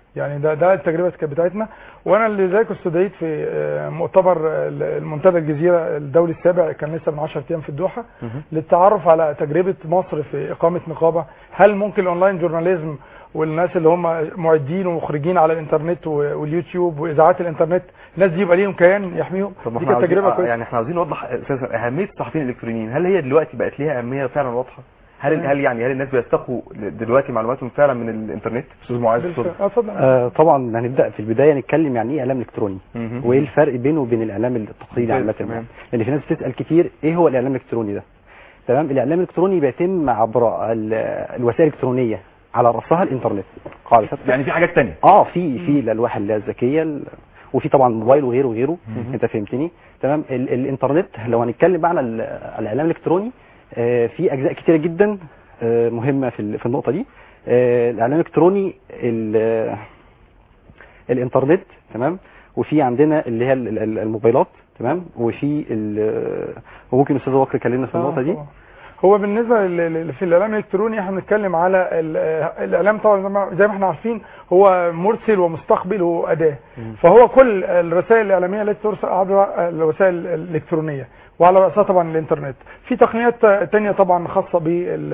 Speaker 8: يعني ده ده التجربه كانت بتاعتنا وانا اللي زيك استدعيت في آه، مؤتمر آه، المنتدى الجزيره الدولي السابع كان لسه من 10 ايام في الدوحه للتعرف على تجربه مصر في اقامه نقابه هل ممكن الاونلاين جورناليزم والناس اللي هم معدين ومخرجين على الانترنت و- واليوتيوب واذاعات الانترنت الناس دي يبقى ليهم كيان يحميهم
Speaker 2: طب ما
Speaker 8: دي
Speaker 2: احنا
Speaker 8: كانت
Speaker 2: عاوزين
Speaker 8: تجربه
Speaker 2: آه،
Speaker 8: كويسه
Speaker 2: يعني احنا عاوزين نوضح اساسا اهميه الصحفيين الالكترونيين هل هي دلوقتي بقت ليها اهميه فعلا واضحه هل هل يعني هل الناس بيستقوا دلوقتي معلوماتهم فعلا من الانترنت
Speaker 1: استاذ معاذ
Speaker 8: بالفعل.
Speaker 1: اتفضل
Speaker 8: آه، اتفضل
Speaker 9: آه طبعا هنبدا في البدايه نتكلم يعني ايه اعلام الكتروني
Speaker 2: مهم.
Speaker 9: وايه الفرق بينه وبين الاعلام التقليدي عامه
Speaker 2: تمام.
Speaker 9: يعني. لان في ناس بتسال كتير ايه هو الاعلام الالكتروني ده تمام الاعلام الالكتروني بيتم عبر ال- الوسائل الالكترونيه على راسها الانترنت قاعده
Speaker 1: يعني في حاجات تانية
Speaker 9: اه في في الالواح اللي هي الذكيه ال- وفي طبعا موبايل وغيره وغيره انت فهمتني تمام ال الانترنت لو هنتكلم بقى على ال- على الاعلام الالكتروني آه في اجزاء كتيره جدا آه مهمه في ال- في النقطه دي آه الاعلام الالكتروني ال- آه، الانترنت تمام وفي عندنا اللي هي ال- ال- الموبايلات تمام وفي ال- وممكن الاستاذ بكر يكلمنا في النقطه دي
Speaker 8: طبعاً. هو بالنسبه لل- لل- في الاعلام الالكتروني احنا بنتكلم على ال- آه، الاعلام طبعا زي ما- زي ما احنا عارفين هو مرسل ومستقبل واداه فهو كل الرسائل الاعلاميه التي ترسل عبر الوسائل الالكترونيه وعلى راسها طبعا الانترنت في تقنيات تانية طبعا خاصه بال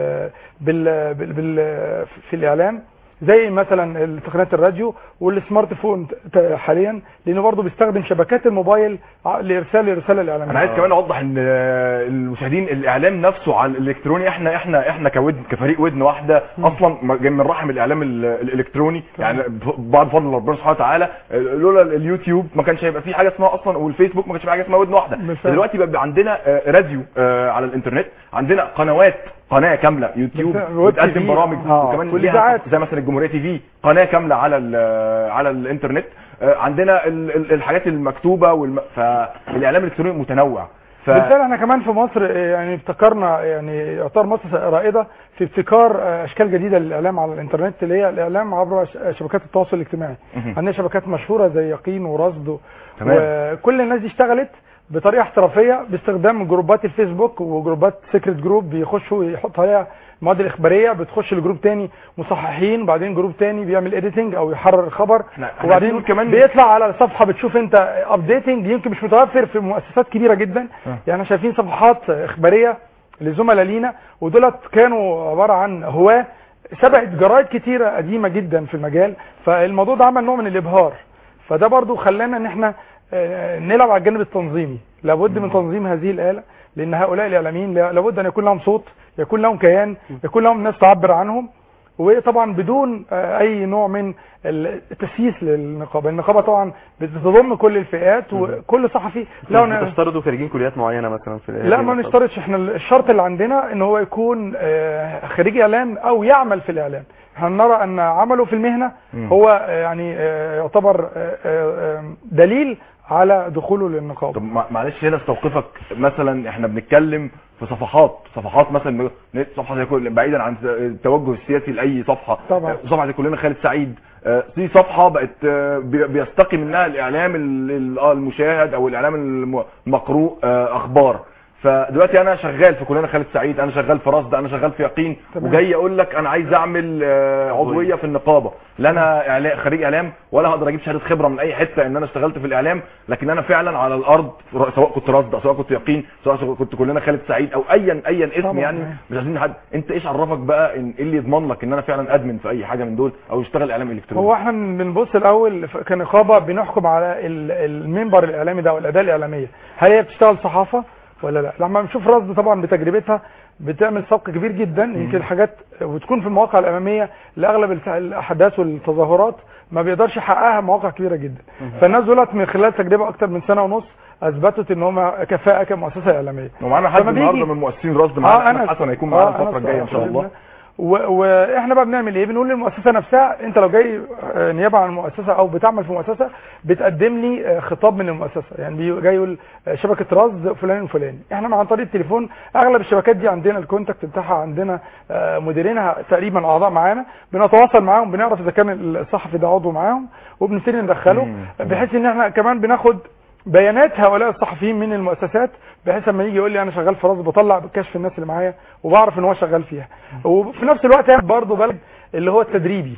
Speaker 8: بال بال بال في الاعلام زي مثلا تقنيات الراديو والسمارت فون ت- حاليا لانه برضه بيستخدم شبكات الموبايل ع- لارسال الرساله الاعلاميه
Speaker 1: انا عايز كمان اوضح ان آه، المشاهدين الاعلام نفسه على الالكتروني احنا احنا احنا كودن كفريق ودن واحده اصلا م- جاي من رحم الاعلام ال- الالكتروني يعني ب- بعد فضل ربنا سبحانه وتعالى آه، لولا اليوتيوب ما كانش هيبقى في حاجه اسمها اصلا والفيسبوك ما كانش في حاجه اسمها ودن واحده
Speaker 8: بالفعل.
Speaker 1: دلوقتي بقى عندنا آه، راديو آه، على الانترنت عندنا قنوات قناه كامله يوتيوب
Speaker 8: بالفعل. ويب تي
Speaker 1: بتقدم
Speaker 8: في.
Speaker 1: برامج
Speaker 8: آه.
Speaker 1: وكمان
Speaker 8: والإذاعات.
Speaker 1: ليها زي مثلا الجمهوريه تي في قناه كامله على ال- على الانترنت آه، عندنا ال- ال- الحاجات المكتوبه والم... فالاعلام الالكتروني متنوع ف...
Speaker 8: بالفعل احنا كمان في مصر آه، يعني ابتكرنا يعني يعتبر مصر رائده في ابتكار آه، اشكال جديده للاعلام على الانترنت اللي هي الاعلام عبر ش- شبكات التواصل الاجتماعي
Speaker 1: مهم.
Speaker 8: عندنا شبكات مشهوره زي يقين ورصد و-
Speaker 1: تمام.
Speaker 8: وكل الناس دي اشتغلت بطريقه احترافيه باستخدام جروبات الفيسبوك وجروبات سيكريت جروب بيخشوا يحطوا عليها المواد الاخباريه بتخش لجروب تاني مصححين بعدين جروب تاني بيعمل اديتنج او يحرر الخبر
Speaker 1: احنا عايزين
Speaker 8: وبعدين
Speaker 1: نقول كمان-
Speaker 8: بيطلع على الصفحه بتشوف انت ابديتنج يمكن مش متوفر في مؤسسات كبيره جدا
Speaker 1: آه.
Speaker 8: يعني شايفين صفحات اخباريه لزملاء لينا ودولت كانوا عباره عن هواه سبقت جرايد كتيره قديمه جدا في المجال فالموضوع ده عمل نوع من الابهار فده برضو خلانا ان احنا آه، نلعب على الجانب التنظيمي لابد من تنظيم هذه الاله لان هؤلاء الاعلاميين لا- لابد ان يكون لهم صوت يكون لهم كيان يكون لهم ناس تعبر عنهم وطبعا بدون آه، اي نوع من التسييس للنقابه النقابه طبعا بتضم كل الفئات وكل صحفي له
Speaker 2: لو بتفترضوا خريجين كليات معينه مثلا في
Speaker 8: لا ما نشترطش احنا الشرط اللي عندنا ان هو يكون آه، خريج اعلام او يعمل في الاعلام احنا نرى ان عمله في المهنه
Speaker 1: مم.
Speaker 8: هو آه، يعني آه، يعتبر آه، آه، آه، دليل على دخوله للنقابه
Speaker 1: طب مع- معلش هنا استوقفك مثلا احنا بنتكلم في صفحات صفحات مثلا صفحه زي كل بعيدا عن التوجه السياسي لاي صفحه
Speaker 8: طبعا.
Speaker 1: صفحه زي كلنا خالد سعيد آه، دي صفحه بقت آه، بي- بيستقي منها الاعلام ال- ال- آه، المشاهد او الاعلام الم- المقروء آه، اخبار فدلوقتي انا شغال في كلنا خالد سعيد انا شغال في رصد انا شغال في يقين
Speaker 8: تمام.
Speaker 1: وجاي اقول لك انا عايز اعمل آه، عضويه في النقابه لا انا إعلا- خريج اعلام ولا هقدر اجيب شهاده خبره من اي حته ان انا اشتغلت في الاعلام لكن انا فعلا على الارض سواء كنت رصد سواء كنت يقين سواء كنت كلنا خالد سعيد او ايا ايا اسم
Speaker 8: طبعاً.
Speaker 1: يعني مش عايزين حد انت ايش عرفك بقى ان ايه اللي يضمن لك ان انا فعلا ادمن في اي حاجه من دول او اشتغل اعلام الكتروني
Speaker 8: هو احنا بنبص الاول ف- كنقابه بنحكم على ال- المنبر الاعلامي ده والاداه الاعلاميه هل هي بتشتغل صحافه ولا لا لما بنشوف رصد طبعا بتجربتها بتعمل سبق كبير جدا يمكن حاجات وتكون في المواقع الاماميه لاغلب الت- الاحداث والتظاهرات ما بيقدرش يحققها مواقع كبيره جدا فالناس دولت من خلال تجربه اكتر من سنه ونص اثبتت ان هم كفاءه كمؤسسه اعلاميه
Speaker 1: ومعانا حد
Speaker 8: لما بيجي-
Speaker 1: النهارده من مؤسسين رصد معانا
Speaker 8: أنا-
Speaker 1: احمد حسن هيكون معانا
Speaker 8: آه، أنا
Speaker 1: الفتره الجايه ان شاء الله
Speaker 8: و- واحنا بقى بنعمل ايه بنقول للمؤسسه نفسها انت لو جاي آه، نيابه عن المؤسسه او بتعمل في مؤسسه بتقدم لي آه، خطاب من المؤسسه يعني بي- جاي يقول آه، شبكه رصد فلان الفلاني احنا عن طريق التليفون اغلب الشبكات دي عندنا الكونتاكت بتاعها عندنا آه، مديرينها تقريبا اعضاء معانا بنتواصل معاهم بنعرف اذا كان الصحفي ده عضو معاهم وبنبتدي ندخله
Speaker 1: مم.
Speaker 8: بحيث ان احنا كمان بناخد بيانات هؤلاء الصحفيين من المؤسسات بحيث لما يجي يقول لي انا شغال في رصد بطلع كشف الناس اللي معايا وبعرف ان هو شغال فيها وفي نفس الوقت يعني برضه بلد اللي هو التدريبي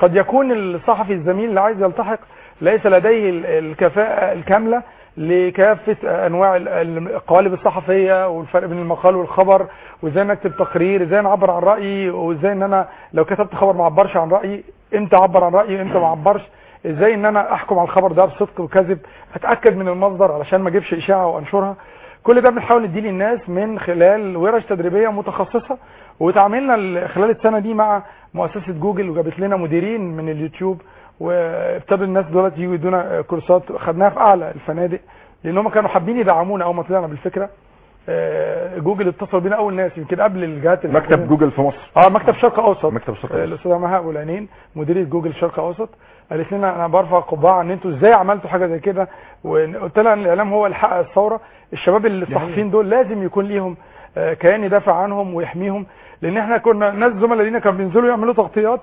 Speaker 8: قد يكون الصحفي الزميل اللي عايز يلتحق ليس لديه ال- الكفاءة الكاملة لكافة انواع ال- ال- القوالب الصحفية والفرق بين المقال والخبر وازاي انا اكتب تقرير ازاي انا اعبر عن رأيي وازاي ان انا لو كتبت خبر ما اعبرش عن رأيي امتى اعبر عن رأيي امتى ما اعبرش ازاي ان انا احكم على الخبر ده بصدق وكذب اتاكد من المصدر علشان ما اجيبش اشاعه وانشرها كل ده بنحاول نديه للناس من خلال ورش تدريبيه متخصصه وتعاملنا ال- خلال السنه دي مع مؤسسه جوجل وجابت لنا مديرين من اليوتيوب وابتدوا الناس دولت يجوا يدونا كورسات خدناها في اعلى الفنادق لان هم كانوا حابين يدعمونا اول ما طلعنا بالفكره آه، جوجل اتصل بينا اول ناس يمكن قبل الجهات
Speaker 1: مكتب
Speaker 8: الحكومية.
Speaker 1: جوجل في مصر
Speaker 8: اه مكتب شرق اوسط
Speaker 1: مكتب شرق
Speaker 8: آه،
Speaker 1: أوسط.
Speaker 8: الاستاذه مها ابو العينين مديريه جوجل شرق اوسط قالت لنا انا برفع قبعه ان انتوا ازاي عملتوا حاجه زي كده وقلت لها ان الاعلام هو اللي حقق الثوره الشباب الصحفيين دول لازم يكون ليهم آه، كيان يدافع عنهم ويحميهم لان احنا كنا ناس زملاء لينا كانوا بينزلوا يعملوا تغطيات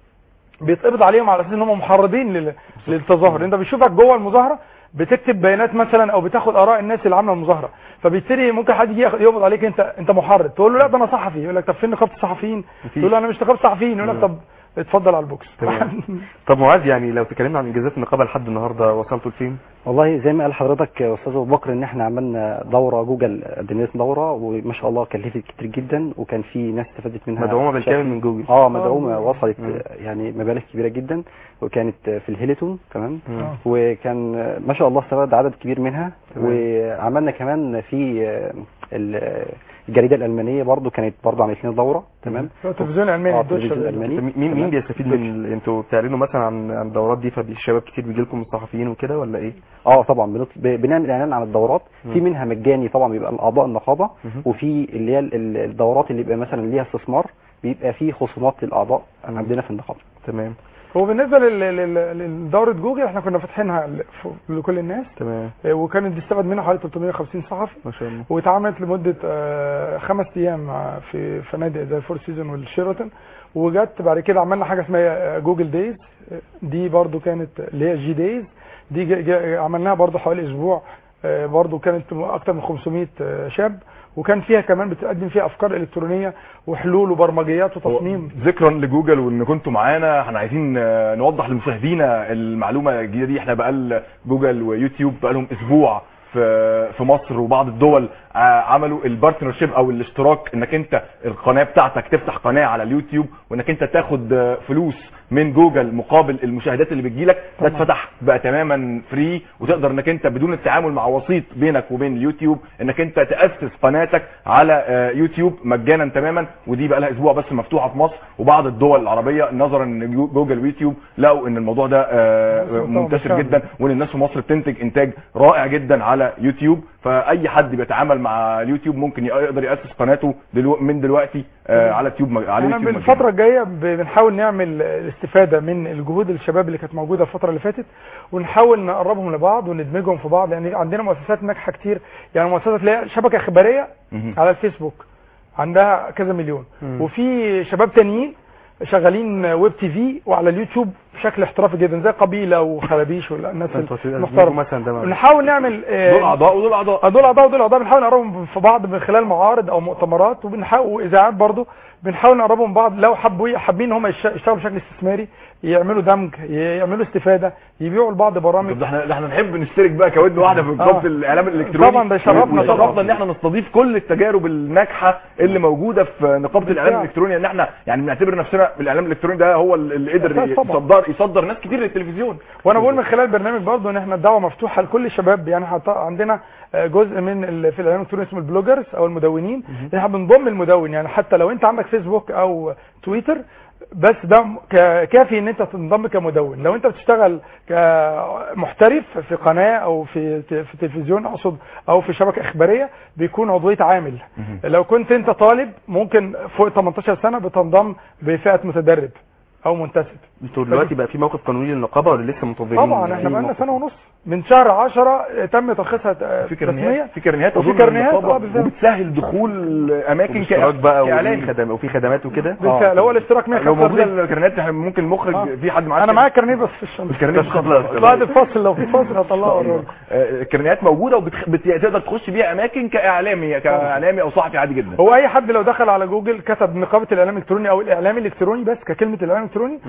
Speaker 8: بيتقبض عليهم على اساس ان هم محرضين لل- للتظاهر انت بيشوفك جوه المظاهره بتكتب بيانات مثلا او بتاخد اراء الناس اللي عامله المظاهره فبالتالي ممكن حد يجي ياخد- يقبض عليك انت انت محرض تقول له لا ده انا صحفي يقول لك طب فين نقابه الصحفيين تقول له انا مش نقابه صحفيين يقول لك طب اتفضل على البوكس
Speaker 2: تمام. طب معاذ يعني لو تكلمنا عن انجازات النقابه لحد النهارده وصلتوا لفين؟
Speaker 9: والله زي ما قال حضرتك يا استاذ ابو بكر ان احنا عملنا دوره جوجل قدمت دوره وما شاء الله كلفت كتير جدا وكان في ناس استفادت منها
Speaker 2: مدعومه بالكامل
Speaker 9: بشكل-
Speaker 2: من جوجل
Speaker 9: اه مدعومه وصلت
Speaker 2: مم.
Speaker 9: يعني مبالغ كبيره جدا وكانت في الهيلتون تمام
Speaker 2: مم.
Speaker 9: وكان ما شاء الله استفاد عدد كبير منها
Speaker 2: تمام.
Speaker 9: وعملنا كمان في آه، ال- الجريده الالمانيه برضو كانت برضو عملت لنا دوره تمام
Speaker 8: هو التلفزيون الالماني
Speaker 9: اه
Speaker 8: الدوتشه
Speaker 9: التلفزيون
Speaker 8: ويله.
Speaker 9: الالماني
Speaker 2: مين مين
Speaker 9: تمام.
Speaker 2: بيستفيد من ال- انتوا بتعلنوا مثلا عن عن الدورات دي فالشباب كتير بيجي لكم الصحفيين وكده ولا ايه؟
Speaker 9: اه طبعا بنط... ب- بنعمل اعلان عن الدورات
Speaker 2: مم.
Speaker 9: في منها مجاني طبعا بيبقى الاعضاء النقابه
Speaker 2: مهم.
Speaker 9: وفي اللي هي ال- ال- الدورات اللي بيبقى مثلا ليها استثمار بيبقى في خصومات للاعضاء
Speaker 2: مم.
Speaker 9: عندنا في النقابه
Speaker 2: تمام
Speaker 8: هو بالنسبه لل- لل- لدوره جوجل احنا كنا فاتحينها ل- ف- لكل الناس
Speaker 2: تمام
Speaker 8: آه، وكانت بيستفاد منها حوالي 350 صحفي
Speaker 2: ما شاء الله
Speaker 8: واتعملت لمده آه، خمس ايام آه، في فنادق زي الفور سيزون والشيراتون وجت بعد كده عملنا حاجه اسمها آه، جوجل دايز آه، دي برضو كانت اللي هي جي دايز دي جا- جا- عملناها برضو حوالي اسبوع آه، برضو كانت اكتر من 500 آه، شاب وكان فيها كمان بتقدم فيها افكار الكترونيه وحلول وبرمجيات وتصميم
Speaker 1: ذكرا لجوجل وان كنتم معانا احنا عايزين آه، نوضح لمشاهدينا المعلومه الجديده دي احنا بقى جوجل ويوتيوب بقى لهم اسبوع في في مصر وبعض الدول آه، عملوا البارتنرشيب او الاشتراك انك انت القناه بتاعتك تفتح قناه على اليوتيوب وانك انت تاخد آه، فلوس من جوجل مقابل المشاهدات اللي بتجيلك ده
Speaker 8: طبعا.
Speaker 1: اتفتح بقى تماما فري وتقدر انك انت بدون التعامل مع وسيط بينك وبين اليوتيوب انك انت تاسس قناتك على آه، يوتيوب مجانا تماما ودي بقى لها اسبوع بس مفتوحه في مصر وبعض الدول العربيه نظرا ان جو- جوجل ويوتيوب لقوا ان الموضوع ده آه،
Speaker 8: طبعا
Speaker 1: منتشر
Speaker 8: بالفعل.
Speaker 1: جدا وان الناس في مصر بتنتج انتاج رائع جدا على يوتيوب فاي حد بيتعامل مع اليوتيوب ممكن يقدر ياسس قناته دلو من دلوقتي آه، على يوتيوب على
Speaker 8: احنا
Speaker 1: يوتيوب
Speaker 8: بالفتره
Speaker 1: مجانا.
Speaker 8: الجايه ب- بنحاول نعمل الاستفاده من الجهود الشباب اللي كانت موجوده الفتره اللي فاتت ونحاول نقربهم لبعض وندمجهم في بعض يعني عندنا مؤسسات ناجحه كتير يعني مؤسسات اللي هي شبكه اخباريه
Speaker 1: مهم.
Speaker 8: على الفيسبوك عندها كذا مليون
Speaker 2: مم.
Speaker 8: وفي شباب تانيين شغالين ويب تي في وعلى اليوتيوب بشكل احترافي جدا زي قبيله وخرابيش والناس
Speaker 2: انتوا هتبقى
Speaker 8: المحترمه
Speaker 2: مثلا ده
Speaker 8: بنحاول نعمل آه،
Speaker 1: دول اعضاء ودول اعضاء
Speaker 8: آه، دول اعضاء ودول اعضاء بنحاول نقربهم في بعض من خلال معارض او مؤتمرات وبنحاول واذاعات برضو بنحاول نقربهم من بعض لو حبوا حابين ان هم يش- يشتغلوا بشكل استثماري يعملوا دمج يعملوا استفاده يبيعوا لبعض برامج
Speaker 1: طب ده احنا ده احنا نحب نشترك بقى كود واحده في نقابه
Speaker 8: آه.
Speaker 1: الاعلام الالكتروني
Speaker 8: طبعا ده يشرفنا
Speaker 1: ويشرفنا
Speaker 8: طبعا.
Speaker 1: ان احنا نستضيف كل التجارب الناجحه اللي موجوده في نقابه الاعلام الالكتروني ان احنا يعني بنعتبر نفسنا الاعلام الالكتروني ده هو اللي قدر
Speaker 8: أساس طبعا.
Speaker 1: يصدر يصدر ناس كتير للتلفزيون
Speaker 8: وانا بقول من خلال البرنامج برضو ان احنا الدعوه مفتوحه لكل الشباب يعني حط- عندنا آه، جزء من ال- في الاعلام الالكتروني اسمه البلوجرز او المدونين احنا بنضم المدون يعني حتى لو انت عندك فيسبوك او تويتر بس ده م- ك- كافي ان انت تنضم كمدون لو انت بتشتغل كمحترف في قناه او في ت- في تلفزيون اقصد او في شبكه اخباريه بيكون عضويه عامل لو كنت انت طالب ممكن فوق 18 سنه بتنضم بفئه متدرب او منتسب
Speaker 2: انتوا دلوقتي بقى في موقف قانوني للنقابه ولا لسه منتظرين
Speaker 8: طبعا احنا بقالنا سنه ونص من شهر 10 تم ترخيصها آه،
Speaker 1: في
Speaker 8: رسميا
Speaker 1: كرنيهات في كرنيهات
Speaker 8: وفي
Speaker 1: أظن
Speaker 8: كرنيهات
Speaker 1: النقابة
Speaker 8: اه بالفعل
Speaker 1: وبتسهل دخول اماكن
Speaker 2: اشتراك بقى وفي
Speaker 1: كاعلامي
Speaker 2: خدمات وفي خدمات وكده
Speaker 8: بالفعل هو الاشتراك
Speaker 1: لو موجوده
Speaker 8: 145
Speaker 1: الكرنيهات احنا ممكن المخرج
Speaker 8: آه.
Speaker 1: في حد معاه
Speaker 8: انا معايا كارنيه بس في الشنطه
Speaker 1: الكرنيهات خلاص
Speaker 8: بعد الفصل لو في فصل هطلعه أوريك.
Speaker 1: آه، الكرنيهات موجوده وبتقدر تخش بيها اماكن كاعلامي كاعلامي او صحفي عادي جدا
Speaker 8: هو اي حد لو دخل على جوجل كتب نقابه الاعلام الالكتروني او الاعلام الالكتروني بس ككلمه الاعلام الالكتروني هيطلع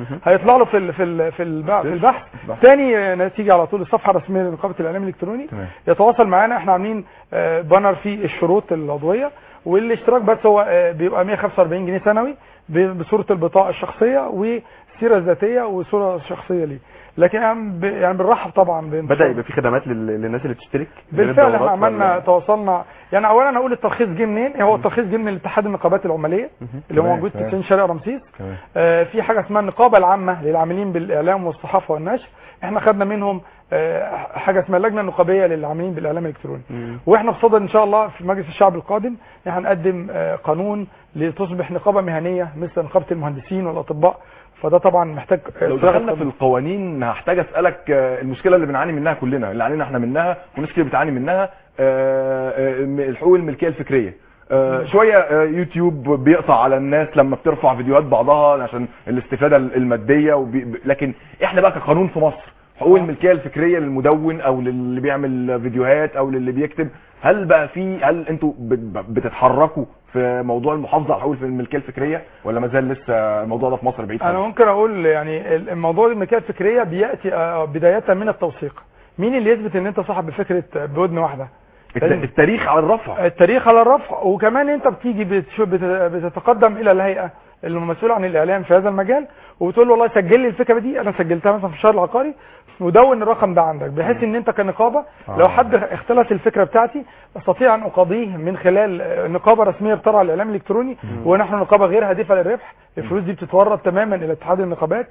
Speaker 8: يطلع له في ال- في ال- في الب- في البحث تاني نتيجه على طول الصفحه الرسميه لنقابه الاعلام الالكتروني
Speaker 1: تمام.
Speaker 8: يتواصل معانا احنا عاملين آه، بانر فيه الشروط العضويه والاشتراك بس هو آه، بيبقى 145 جنيه سنوي ب- بصوره البطاقه الشخصيه والسيره الذاتيه وصوره شخصيه ليه لكن يعني ب- يعني بنرحب طبعا بانتشار-
Speaker 2: بدا يبقى في خدمات لل- للناس اللي بتشترك
Speaker 8: بالفعل احنا
Speaker 2: دورات
Speaker 8: عملنا
Speaker 2: ولا-
Speaker 8: تواصلنا يعني اولا اقول الترخيص جه منين هو الترخيص جه من الاتحاد النقابات العماليه اللي هو
Speaker 1: تمام،
Speaker 8: موجود في
Speaker 1: تمام.
Speaker 8: 90 شارع رمسيس
Speaker 1: تمام.
Speaker 8: آه، في حاجه اسمها النقابه العامه للعاملين بالاعلام والصحافه والنشر احنا خدنا منهم آه، حاجه اسمها اللجنه النقابيه للعاملين بالاعلام الالكتروني
Speaker 2: مم.
Speaker 8: واحنا بصدد ان شاء الله في مجلس الشعب القادم احنا هنقدم آه، قانون لتصبح نقابه مهنيه مثل نقابه المهندسين والاطباء فده طبعا محتاج آه،
Speaker 1: لو
Speaker 8: صياغة
Speaker 1: دخلنا في القوانين هحتاج اسالك آه، المشكله اللي بنعاني منها كلنا اللي علينا احنا منها وناس كتير بتعاني منها آه، آه، الحقوق الملكيه الفكريه آه، شويه آه، يوتيوب بيقطع على الناس لما بترفع فيديوهات بعضها عشان الاستفاده الماديه وبي... ب- لكن احنا بقى كقانون في مصر حقوق الملكيه الفكريه للمدون او للي بيعمل فيديوهات او للي بيكتب هل بقى في هل انتوا بت- بتتحركوا في موضوع المحافظه على حقوق الملكيه الفكريه ولا ما زال لسه الموضوع ده في مصر بعيد
Speaker 8: انا
Speaker 1: خالص؟
Speaker 8: ممكن اقول يعني الموضوع الملكيه الفكريه بياتي آه، بدايه من التوثيق مين اللي يثبت ان انت صاحب بفكره بودن واحده
Speaker 1: الت- التاريخ على الرفع
Speaker 8: التاريخ على الرفع وكمان انت بتيجي بتشوف بت- بتتقدم الى الهيئه المسؤوله عن الاعلام في هذا المجال وبتقول له والله سجل لي الفكره دي انا سجلتها مثلا في الشهر العقاري ودون الرقم ده عندك بحيث ان انت كنقابه لو حد اختلس الفكره بتاعتي استطيع ان اقاضيه من خلال آه، نقابه رسميه بترعى الاعلام الالكتروني ونحن نقابه غير هادفه للربح الفلوس دي بتتورد تماما الى اتحاد النقابات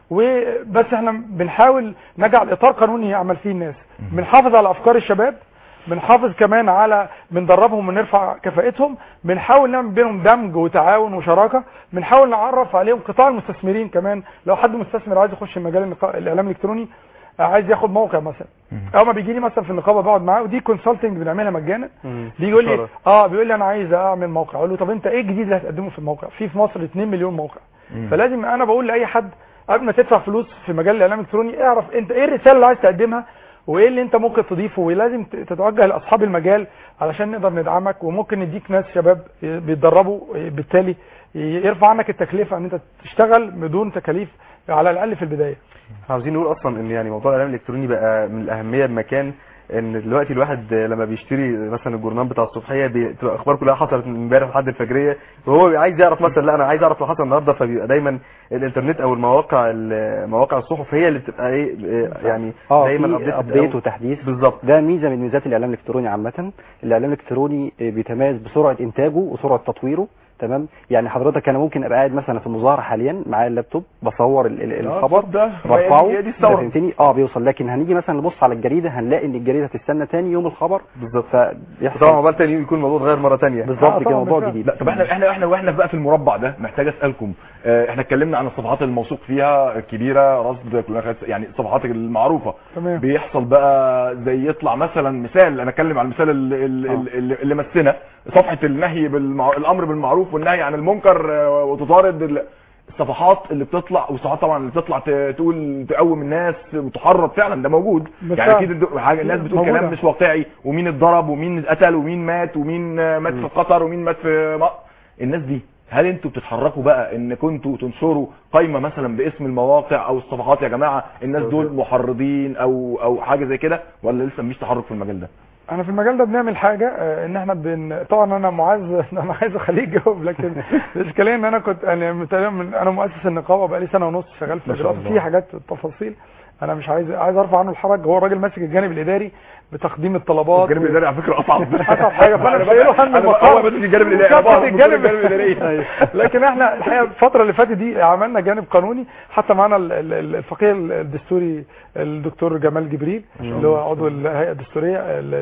Speaker 8: وبس احنا بنحاول نجعل اطار قانوني يعمل فيه الناس بنحافظ على افكار الشباب بنحافظ كمان على بندربهم ونرفع كفاءتهم بنحاول نعمل بينهم دمج وتعاون وشراكه بنحاول نعرف عليهم قطاع المستثمرين كمان لو حد مستثمر عايز يخش مجال النقا- الاعلام الالكتروني آه، عايز ياخد موقع مثلا او ما بيجي لي مثلا في النقابه بقعد معاه ودي كونسلتنج بنعملها مجانا بيجي يقول لي
Speaker 2: إشارة.
Speaker 8: اه بيقول لي انا عايز اعمل موقع اقول له طب انت ايه الجديد اللي هتقدمه في الموقع في في مصر 2 مليون موقع فلازم انا بقول لاي حد قبل ما تدفع فلوس في مجال الاعلام الالكتروني اعرف انت ايه الرساله اللي عايز تقدمها وايه اللي انت ممكن تضيفه ولازم ت- تتوجه لاصحاب المجال علشان نقدر ندعمك وممكن نديك ناس شباب بيتدربوا بالتالي يرفع عنك التكلفه ان انت تشتغل بدون تكاليف على الاقل في البدايه
Speaker 2: عاوزين نقول اصلا ان يعني موضوع الاعلام الالكتروني بقى من الاهميه بمكان ان دلوقتي الواحد لما بيشتري مثلا الجورنال بتاع الصبحيه بتبقى اخبار كلها حصلت من امبارح لحد الفجريه وهو بيبقى عايز يعرف مثلا لا انا عايز اعرف لو حصل النهارده فبيبقى دايما الانترنت او المواقع مواقع الصحف هي اللي بتبقى ايه يعني
Speaker 9: اه
Speaker 2: دايما
Speaker 9: في
Speaker 2: updated
Speaker 9: ابديت
Speaker 2: أو-
Speaker 9: وتحديث
Speaker 2: بالظبط
Speaker 9: ده ميزه من ميزات الاعلام الالكتروني عامه الاعلام الالكتروني بيتميز بسرعه انتاجه وسرعه تطويره تمام يعني حضرتك انا ممكن ابقى قاعد مثلا في مظاهره حاليا معايا اللابتوب بصور ال- ال-
Speaker 1: آه،
Speaker 9: الخبر
Speaker 1: ده
Speaker 9: برفعه
Speaker 1: هي دي
Speaker 9: أنت
Speaker 1: الثوره
Speaker 9: فهمتني اه بيوصل لكن هنيجي مثلا نبص على الجريده هنلاقي ان الجريده هتستنى تاني يوم الخبر
Speaker 2: بالظبط
Speaker 9: فبيحصل
Speaker 2: طبعا عقبال تاني يوم يكون الموضوع اتغير مره تانية
Speaker 9: بالظبط
Speaker 8: آه،
Speaker 9: كده
Speaker 8: طبعاً
Speaker 9: موضوع
Speaker 8: بالفعل.
Speaker 9: جديد
Speaker 1: لا طب احنا احنا احنا واحنا بقى في المربع ده محتاج اسالكم اه، احنا اتكلمنا عن الصفحات الموثوق فيها كبيره رصد كلها خدت- يعني الصفحات المعروفه
Speaker 8: تمام.
Speaker 1: بيحصل بقى زي يطلع مثلا مثال انا اتكلم عن المثال اللي, اللي, اللي, اللي مسنا صفحه النهي بالمع... الامر بالمعروف والنهي عن المنكر اه، وتطارد ال- الصفحات اللي بتطلع والصفحات طبعا اللي بتطلع ت- تقول تقوم الناس وتحرض فعلا ده موجود
Speaker 8: بالفعل.
Speaker 1: يعني اكيد الد- حاجه الناس بتقول
Speaker 8: موجودة.
Speaker 1: كلام مش واقعي ومين اتضرب ومين اتقتل ومين مات ومين آه، مات في قطر ومين مات في م... الناس دي هل انتوا بتتحركوا بقى ان كنتوا تنشروا قائمه مثلا باسم المواقع او الصفحات يا جماعه الناس دول محرضين او او حاجه زي كده ولا لسه مفيش تحرك في المجال ده
Speaker 8: انا في المجال ده بنعمل حاجه آه، ان احنا بن... طبعا انا معاذ انا عايز اخليه يجاوب لكن الاشكاليه ان انا كنت انا متهيألي من انا مؤسس النقابه بقالي سنه ونص شغال في
Speaker 1: ما شاء
Speaker 8: الإجراءات.
Speaker 1: الله.
Speaker 8: في حاجات تفاصيل انا مش عايز عايز ارفع عنه الحرج هو الراجل ماسك الجانب الاداري بتقديم الطلبات
Speaker 1: الجانب الاداري على فكره اصعب
Speaker 8: اصعب حاجه فانا مش شايله هم
Speaker 1: أنا بقى-
Speaker 8: المقام
Speaker 1: هو بس الجانب الاداري
Speaker 8: وكافة
Speaker 1: أنا بقى
Speaker 8: الجانب
Speaker 1: الجانب الاداري
Speaker 8: لكن احنا الحقيقه الفتره اللي فاتت دي عملنا جانب قانوني حتى معانا ال- ال- ال- الفقيه الدستوري الدكتور جمال جبريل اللي هو عضو الهيئه الدستوريه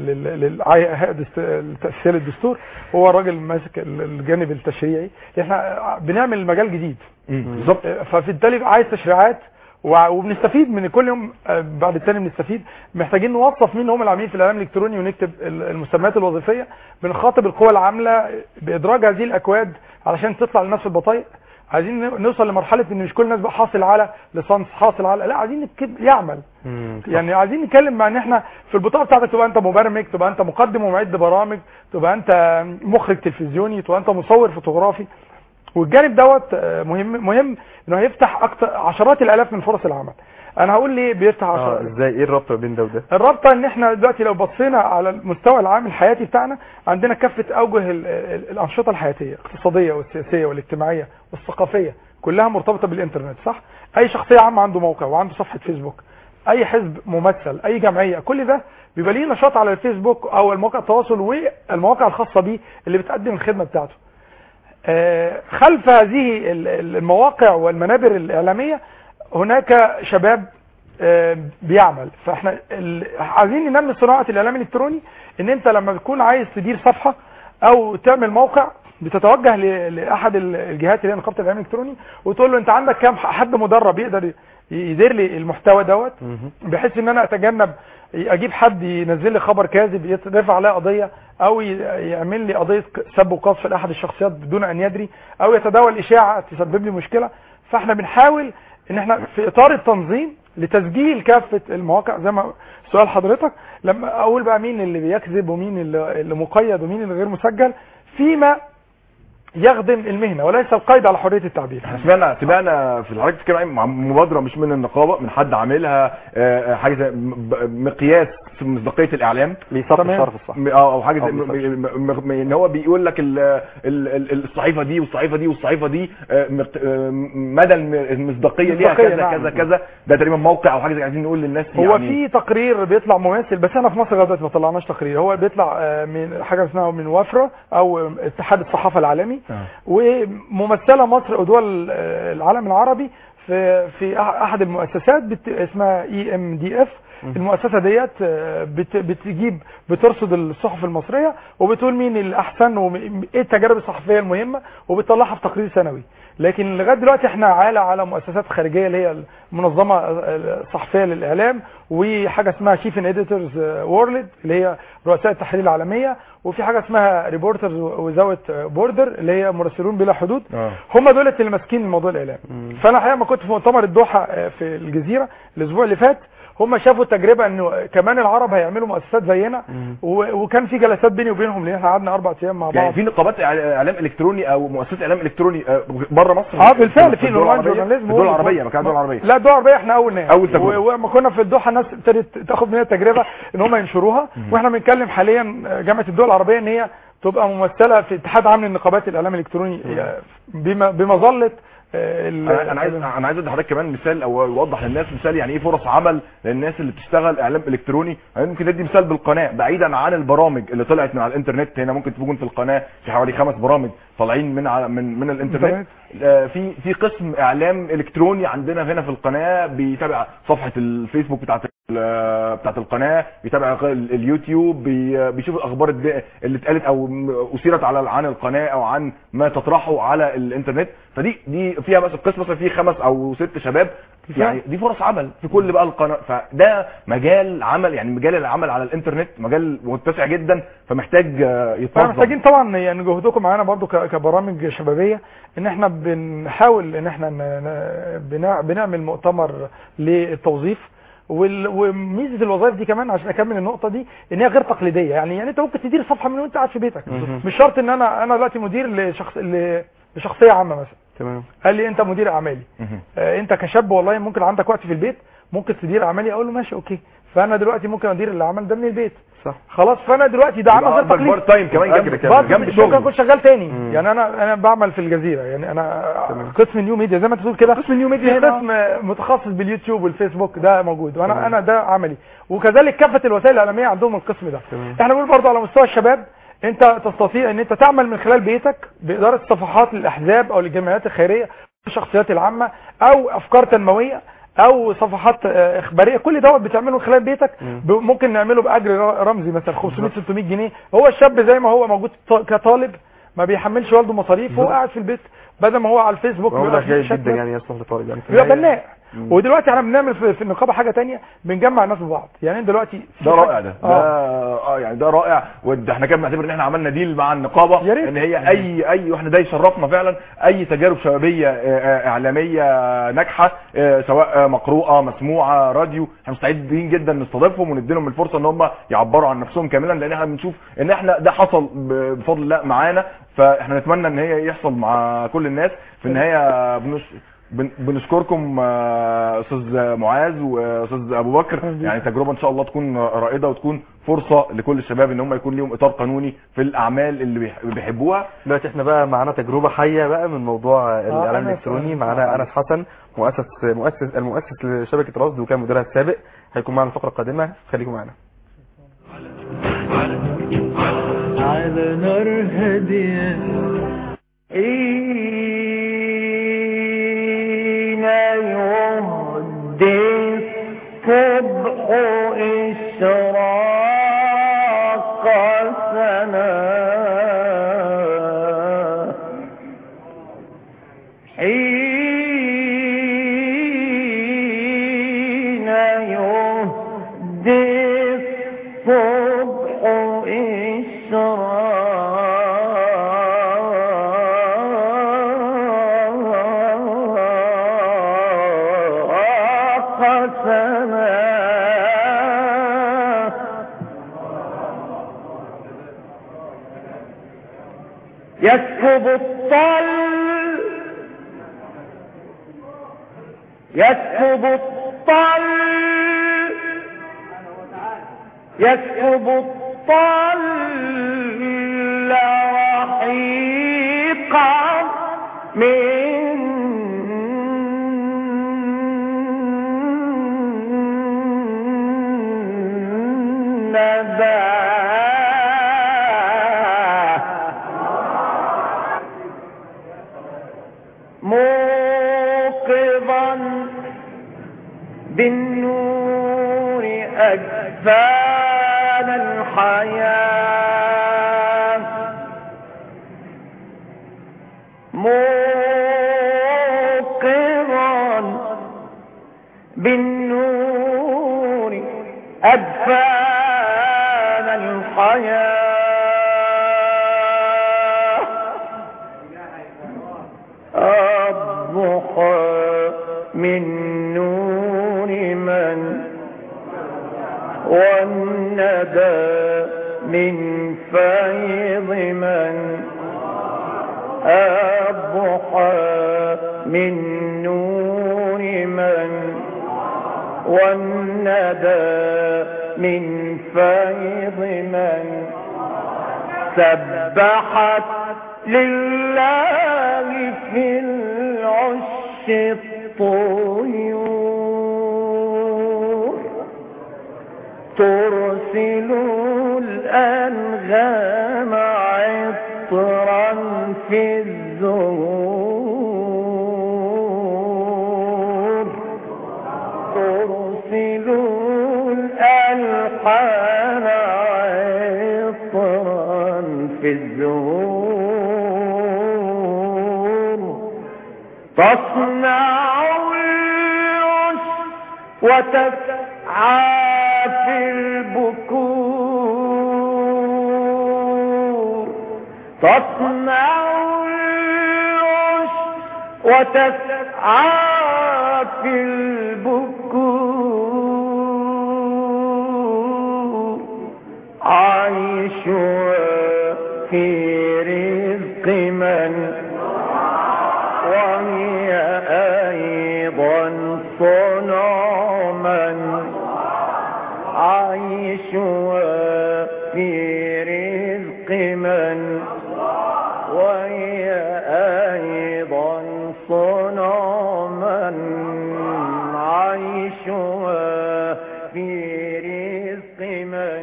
Speaker 8: للهيئه التاسيسيه للدستور هو الراجل ماسك ال- الجانب التشريعي احنا بنعمل مجال جديد
Speaker 1: بالظبط
Speaker 8: فبالتالي عايز تشريعات وع- وبنستفيد من كل يوم آه، بعد التاني بنستفيد محتاجين نوصف مين هم العاملين في الاعلام الالكتروني ونكتب ال- المسميات الوظيفيه بنخاطب القوى العامله بادراج هذه الاكواد علشان تطلع للناس في البطايق عايزين ن- نوصل لمرحله ان مش كل الناس بقى حاصل على ليسانس حاصل على لا عايزين نكتب يعمل يعني عايزين نتكلم مع ان احنا في البطاقه بتاعتك تبقى انت مبرمج تبقى انت مقدم ومعد برامج تبقى انت مخرج تلفزيوني تبقى انت مصور فوتوغرافي والجانب دوت آه، مهم مهم انه هيفتح اكتر عشرات الالاف من فرص العمل انا هقول ليه بيفتح
Speaker 2: اه
Speaker 8: عشرات
Speaker 2: ازاي ايه الربط بين ده وده
Speaker 8: الرابطه ان احنا دلوقتي لو بصينا على المستوى العام الحياتي بتاعنا عندنا كافه اوجه ال- ال- الانشطه الحياتيه الاقتصاديه والسياسيه والاجتماعيه والثقافيه كلها مرتبطه بالانترنت صح اي شخصيه عامه عنده موقع وعنده صفحه فيسبوك اي حزب ممثل اي جمعيه كل ده بيبقى ليه نشاط على الفيسبوك او المواقع التواصل والمواقع الخاصه بيه اللي بتقدم الخدمه بتاعته آه، خلف هذه ال- ال- المواقع والمنابر الإعلامية هناك شباب آه، بيعمل فاحنا ال- عايزين ننمي صناعة الإعلام الإلكتروني ان انت لما بتكون عايز تدير صفحة او تعمل موقع بتتوجه ل- لأحد ال- الجهات اللي هي نقابة الإعلام الإلكتروني وتقول له انت عندك كام حد مدرب يقدر ي- يدير لي المحتوى دوت بحيث ان انا اتجنب اجيب حد ينزل لي خبر كاذب يترفع عليه قضيه او ي- يعمل لي قضيه سب وقذف لاحد الشخصيات بدون ان يدري او يتداول اشاعه تسبب لي مشكله فاحنا بنحاول ان احنا في اطار التنظيم لتسجيل كافه المواقع زي ما سؤال حضرتك لما اقول بقى مين اللي بيكذب ومين اللي اللي مقيد ومين اللي غير مسجل فيما يخدم المهنه وليس القيد على حريه التعبير
Speaker 1: احنا سمعنا سمعنا في الحضرتك بتتكلم عن مبادره مش من النقابه من حد عاملها آه، آه، حاجه زي م- ب- مقياس في مصداقيه الاعلام
Speaker 9: بيصف
Speaker 8: تمام.
Speaker 9: الشرف الصح
Speaker 1: م- اه او حاجه
Speaker 9: أو
Speaker 1: زي م-
Speaker 9: بيصف.
Speaker 1: م- م- م- ان هو بيقول لك ال- ال- ال- الصحيفه دي والصحيفه دي والصحيفه دي آه، مق- آه، مدى الم- المصداقيه ليها
Speaker 8: مصداقية،
Speaker 1: كذا
Speaker 8: نعم.
Speaker 1: كذا كذا ده تقريبا موقع او حاجه زي عايزين نقول للناس
Speaker 8: هو
Speaker 1: يعني
Speaker 8: في تقرير بيطلع مماثل بس انا في مصر لغايه دلوقتي ما طلعناش تقرير هو بيطلع آه، من حاجه اسمها من وفره او اتحاد الصحافه العالمي
Speaker 1: آه.
Speaker 8: وممثله مصر ودول آه، العالم العربي في في أح- احد المؤسسات بت... اسمها اي ام دي اف المؤسسه ديت آه، بت... بتجيب بترصد الصحف المصريه وبتقول مين الاحسن وايه التجارب الصحفيه المهمه وبتطلعها في تقرير سنوي لكن لغايه دلوقتي احنا عالة على مؤسسات خارجيه اللي هي المنظمه الصحفيه للاعلام وحاجه اسمها شيف ان اديتورز وورلد اللي هي رؤساء التحرير العالميه وفي حاجه اسمها ريبورترز وزاوت بوردر اللي هي مراسلون بلا حدود
Speaker 1: آه.
Speaker 8: هم دول اللي ماسكين الموضوع الاعلامي فانا الحقيقه ما كنت في مؤتمر الدوحه آه، في الجزيره الاسبوع اللي فات هم شافوا التجربه انه كمان العرب هيعملوا مؤسسات زينا و- وكان في جلسات بيني وبينهم لان احنا قعدنا اربع ايام مع بعض
Speaker 1: يعني في نقابات إعلا- اعلام الكتروني او مؤسسات اعلام الكتروني آه، بره مصر
Speaker 8: اه بالفعل في
Speaker 1: الدول
Speaker 8: الاونلاين
Speaker 1: العربيه
Speaker 8: جورناليزم
Speaker 1: في الدول العربيه بكلم الدول العربيه
Speaker 8: لا الدول العربيه احنا اول ناس
Speaker 1: أول تجربة.
Speaker 8: و- وما كنا في الدوحه الناس ابتدت تاخد مننا التجربه ان هم ينشروها واحنا بنتكلم حاليا جامعه الدول العربيه ان هي تبقى ممثله في اتحاد عام للنقابات الاعلام الالكتروني بما- بمظله آه، ال-
Speaker 1: انا أنا عايز انا عايز ادي حضرتك كمان مثال او اوضح للناس مثال يعني ايه فرص عمل للناس اللي بتشتغل اعلام الكتروني يعني ممكن ندي مثال بالقناه بعيدا عن البرامج اللي طلعت من على الانترنت هنا ممكن تكون في القناه في حوالي خمس برامج طالعين من على من من الانترنت
Speaker 8: إنترنت.
Speaker 1: آه، في في قسم اعلام الكتروني عندنا هنا في القناه بيتابع صفحه الفيسبوك بتاعت ال- بتاعت القناه بيتابع ال- اليوتيوب بي- بيشوف الاخبار الد- اللي اتقالت او م- اثيرت على عن القناه او عن ما تطرحه على الانترنت فدي دي فيها مثلا قسم مثلا فيه خمس او ست شباب يعني دي فرص عمل في كل بقى القناه فده مجال عمل يعني مجال العمل على الانترنت مجال متسع جدا فمحتاج آه،
Speaker 8: احنا
Speaker 1: يتنظم
Speaker 8: محتاجين طبعا يعني جهدكم معانا برضو ك- كبرامج شبابيه ان احنا بنحاول ان احنا ن- ن- بنع- بنعمل مؤتمر للتوظيف وال- وميزه الوظائف دي كمان عشان اكمل النقطه دي ان هي غير تقليديه يعني يعني انت ممكن تدير صفحه من وانت قاعد في بيتك مش شرط ان انا انا دلوقتي مدير لشخص ل- لشخصيه عامه مثلا
Speaker 2: تمام
Speaker 8: قال لي انت مدير اعمالي
Speaker 1: مهم.
Speaker 8: آه، انت كشاب والله ممكن عندك وقت في البيت ممكن تدير اعمالي اقول له ماشي اوكي فانا دلوقتي ممكن ادير العمل ده من البيت
Speaker 2: صح
Speaker 8: خلاص فانا دلوقتي ده عمل
Speaker 1: يبقى
Speaker 8: غير
Speaker 1: قصدك
Speaker 8: تقليدي
Speaker 1: بارت تايم كمان
Speaker 2: أجر
Speaker 1: جنب
Speaker 2: كمان.
Speaker 8: برضه
Speaker 1: جنب
Speaker 8: ممكن
Speaker 1: شغل
Speaker 8: اكون شغال تاني
Speaker 2: مم.
Speaker 8: يعني انا انا بعمل في الجزيره يعني انا
Speaker 2: تمام.
Speaker 8: قسم نيو ميديا زي ما انت بتقول كده
Speaker 1: قسم نيو ميديا
Speaker 8: في
Speaker 1: هنا.
Speaker 8: قسم متخصص باليوتيوب والفيسبوك ده موجود وانا
Speaker 2: تمام.
Speaker 8: انا ده عملي وكذلك كافه الوسائل الاعلاميه عندهم القسم ده
Speaker 2: تمام.
Speaker 8: احنا بنقول برضه على مستوى الشباب انت تستطيع ان انت تعمل من خلال بيتك باداره صفحات للاحزاب او للجمعيات الخيريه الشخصيات العامه او افكار تنمويه او صفحات آه، اخباريه كل دوت بتعمله من خلال بيتك ب- ممكن نعمله باجر ر- رمزي مثلا 500 600 جنيه هو الشاب زي ما هو موجود ط- كطالب ما بيحملش والده مصاريف هو قاعد في البيت بدل ما هو على الفيسبوك
Speaker 2: مبلغ
Speaker 8: بيبقى فيه
Speaker 2: جيد
Speaker 8: شكل-
Speaker 2: جدا يعني يصلح لطالب يعني في
Speaker 8: بيبقى
Speaker 2: النهاية-
Speaker 8: بناء ودلوقتي احنا بنعمل في, في النقابه حاجه تانية بنجمع الناس ببعض يعني انت دلوقتي في
Speaker 1: ده
Speaker 8: حاجة-
Speaker 1: رائع ده ده
Speaker 8: اه
Speaker 1: اه يعني ده رائع وده احنا كده بنعتبر ان احنا عملنا ديل مع النقابه
Speaker 8: يا ريت.
Speaker 1: ان هي اي اي واحنا ده يشرفنا فعلا اي تجارب شبابيه آه، آه، اعلاميه ناجحه آه، سواء آه، مقروءه مسموعه راديو احنا مستعدين جدا نستضيفهم وندي لهم الفرصه ان هم يعبروا عن نفسهم كاملا لان احنا بنشوف ان احنا ده حصل ب- بفضل الله معانا فاحنا نتمنى ان هي يحصل مع كل الناس في النهايه بنش... بن- بنشكركم آه، استاذ معاذ واستاذ ابو بكر يعني تجربه ان شاء الله تكون رائده وتكون فرصه لكل الشباب ان هم يكون ليهم اطار قانوني في الاعمال اللي بيح- بيحبوها
Speaker 2: دلوقتي احنا بقى معانا تجربه حيه بقى من موضوع الاعلام
Speaker 8: أنس.
Speaker 2: الالكتروني معانا انس حسن مؤسس مؤسس المؤسس لشبكه رصد وكان مديرها السابق هيكون معنا الفقره القادمه خليكم معانا
Speaker 4: على نار هادية
Speaker 10: حين يهدي الصبح إشراق سنا حين يهدي الصبح إشراق سنا يسكب الطل يسكب الطل يسكب الطل رحيقا من نداه موقظا بالنور أجفان الحياة موقظا بالنور أجفان الحياة الضحى من نور من والندى من فيض من الضحى من نور من والندى من فيض من سبحت لله في العش الطيور ترسل الأنغام عطرا في الزهور ترسل الألحان عطرا في الزهور تصنع العش وتسعى في البكور تصنع العش وتسعى في البكور عيشها في رزق من وهي أيضا صنع من عيشها في رزق من وهي أيضا صنع من عيشها في رزق من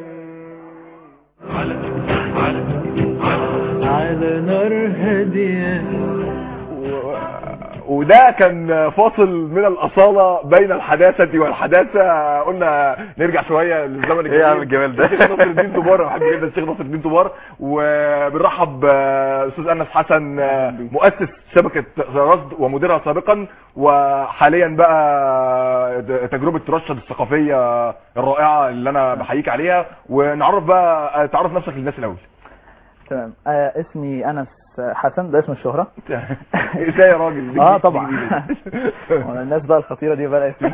Speaker 4: على نار هادية
Speaker 1: وده كان فاصل من الاصاله بين الحداثه والحداثه قلنا نرجع شويه للزمن
Speaker 2: ايه يا عم الجمال ده؟
Speaker 1: الشيخ ناصر الدين طبار أنا بحب جدا الشيخ ناصر الدين طبار وبنرحب باستاذ انس حسن آه، مؤسس شبكه رصد ومديرها سابقا وحاليا بقى تجربه رشد الثقافيه الرائعه اللي انا بحييك عليها ونعرف بقى تعرف نفسك للناس الاول
Speaker 11: تمام آه اسمي انس حسن ده اسم الشهرة
Speaker 1: ازاي يا راجل
Speaker 11: اه طبعا الناس بقى الخطيرة دي بقى اسمي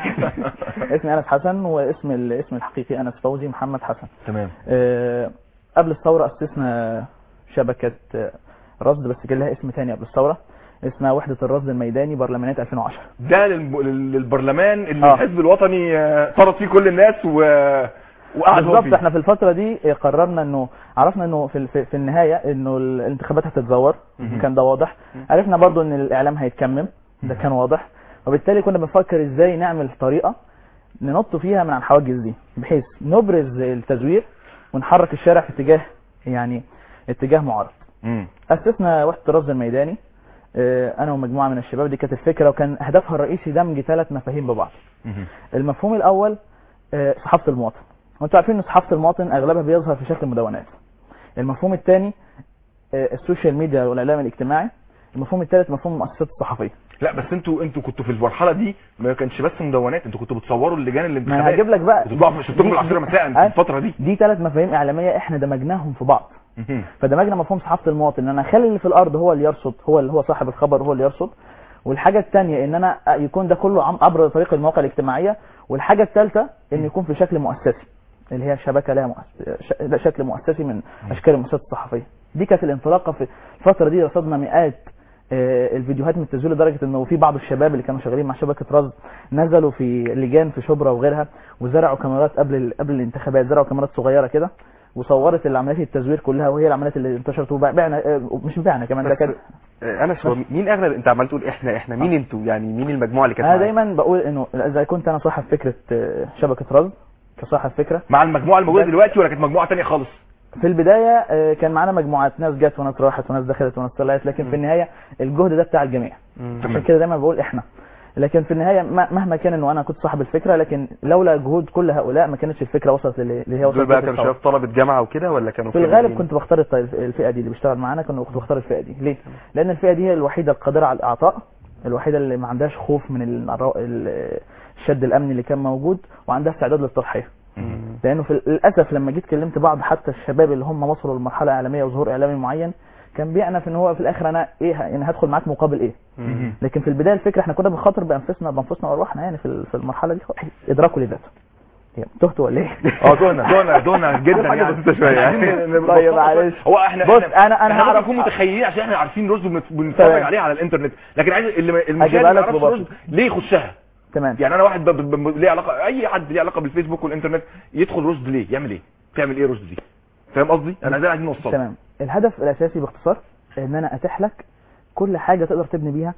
Speaker 11: اسمي انس حسن واسم الاسم الحقيقي انس فوزي محمد حسن
Speaker 1: تمام
Speaker 11: آه قبل الثورة اسسنا شبكة آه، رصد بس كان لها اسم تاني قبل الثورة اسمها وحدة الرصد الميداني برلمانية 2010
Speaker 1: ده للب- للبرلمان اللي
Speaker 11: آه.
Speaker 1: الحزب الوطني آه، طرد فيه كل الناس و وقعد هو
Speaker 11: بالظبط
Speaker 1: فيه
Speaker 11: احنا في الفترة دي قررنا انه عرفنا انه في في, في النهاية انه الانتخابات هتتزور
Speaker 1: مهم.
Speaker 11: كان ده واضح عرفنا برضو ان الاعلام هيتكمم ده كان واضح وبالتالي كنا بنفكر ازاي نعمل طريقة ننط فيها من على الحواجز دي بحيث نبرز التزوير ونحرك الشارع في اتجاه يعني اتجاه معارض
Speaker 1: مم.
Speaker 11: اسسنا وحده الرصد الميداني اه، انا ومجموعه من الشباب دي كانت الفكره وكان هدفها الرئيسي دمج ثلاث مفاهيم ببعض
Speaker 1: مهم.
Speaker 11: المفهوم الاول اه، صحافه المواطن وانتوا عارفين ان صحافه المواطن اغلبها بيظهر في شكل مدونات المفهوم الثاني السوشيال ميديا والاعلام الاجتماعي المفهوم الثالث مفهوم المؤسسات الصحفيه
Speaker 1: لا بس انتوا انتوا كنتوا في المرحله دي ما كانش بس مدونات انتوا كنتوا بتصوروا اللجان
Speaker 11: ما انا
Speaker 1: الانتخابات
Speaker 11: هجيب لك بقى
Speaker 1: كنتوا بتطلعوا شفتكم
Speaker 11: دي-
Speaker 1: العصيره
Speaker 11: دي-
Speaker 1: مساء في
Speaker 11: أه،
Speaker 1: الفتره دي
Speaker 11: دي ثلاث مفاهيم اعلاميه احنا دمجناهم في بعض
Speaker 1: مهم.
Speaker 11: فدمجنا مفهوم صحافه المواطن ان انا اخلي اللي في الارض هو اللي يرصد هو اللي هو صاحب الخبر هو اللي يرصد والحاجه الثانيه ان انا يكون ده كله عم- عبر طريق المواقع الاجتماعيه والحاجه الثالثه ان يكون في شكل مؤسسي اللي هي شبكه لها مؤس... ش... لا، شكل مؤسسي من اشكال المؤسسات الصحفيه دي كانت الانطلاقه في الفتره دي رصدنا مئات آه، الفيديوهات من التسجيل لدرجه انه في بعض الشباب اللي كانوا شغالين مع شبكه رصد نزلوا في لجان في شبرا وغيرها وزرعوا كاميرات قبل ال- قبل الانتخابات زرعوا كاميرات صغيره كده وصورت العمليات التزوير كلها وهي العمليات اللي انتشرت وبعنا آه، مش بعنا كمان ده
Speaker 2: بس-
Speaker 11: كان
Speaker 2: آه، انس هو مين اغلب انت عمال تقول احنا احنا مين انتوا يعني مين المجموعه اللي كانت
Speaker 11: انا
Speaker 2: معاك؟
Speaker 11: دايما بقول انه اذا كنت انا صاحب فكره آه، شبكه رصد كصاحب فكره
Speaker 1: مع المجموعه الموجوده
Speaker 11: بس-
Speaker 1: دلوقتي ولا كانت مجموعه تانية خالص
Speaker 11: في البدايه آه، كان معانا مجموعات ناس جت وناس راحت وناس دخلت وناس طلعت لكن في النهايه الجهد ده بتاع الجميع
Speaker 2: مم.
Speaker 11: عشان كده دايما بقول احنا لكن في النهايه ما- مهما كان انه انا كنت صاحب الفكره لكن لولا جهود كل هؤلاء ما كانتش الفكره وصلت للي اللي هي وصلت
Speaker 2: دول بقى
Speaker 11: له
Speaker 2: كانوا
Speaker 11: الثورة.
Speaker 2: شباب طلبه جامعه وكده ولا كانوا
Speaker 11: في
Speaker 2: فين؟
Speaker 11: الغالب كنت بختار الط- الفئه دي اللي بيشتغل معانا كنت بختار الفئه دي ليه لان الفئه دي هي الوحيده القادره على الاعطاء الوحيده اللي ما عندهاش خوف من الرا- ال- الشد الامني اللي كان موجود وعندها استعداد للتضحيه
Speaker 2: مم.
Speaker 11: لانه في للاسف لما جيت كلمت بعض حتى الشباب اللي هم وصلوا لمرحله اعلاميه وظهور اعلامي معين كان بيعنف ان هو في الاخر انا ايه يعني هدخل معاك مقابل ايه
Speaker 2: مم.
Speaker 11: لكن في البدايه الفكره احنا كنا بنخاطر بانفسنا بانفسنا وارواحنا يعني في ال- في المرحله دي ادراكه لذاته يعني تهتوا ولا ايه؟
Speaker 1: اه دهنا دهنا دهنا جدا
Speaker 2: حاجة
Speaker 1: يعني
Speaker 2: بسيطة شوية يعني.
Speaker 1: عايزين نبسطها
Speaker 11: طيب
Speaker 1: شوية.
Speaker 11: معلش.
Speaker 1: هو احنا
Speaker 11: بص،
Speaker 1: احنا-
Speaker 11: أنا- أنا
Speaker 1: احنا ممكن
Speaker 11: هعرف-
Speaker 1: نكون متخيلين عشان احنا عارفين رشد وبنت- بنتفرج
Speaker 11: تمام.
Speaker 1: عليه على الانترنت لكن عايز اللي ما- المشاهد
Speaker 11: هجيبها
Speaker 1: ما
Speaker 11: لك
Speaker 1: يعرفش
Speaker 11: ببساطة.
Speaker 1: رشد ليه يخشها
Speaker 11: تمام
Speaker 1: يعني انا واحد ب- ب- ب- ليه علاقه اي حد ليه علاقه بالفيسبوك والانترنت يدخل رشد ليه يعمل ايه تعمل ايه رشد دي فاهم قصدي انا ده عايزين نوصله
Speaker 11: تمام الهدف الاساسي باختصار ان انا اتيح لك كل حاجه تقدر تبني بيها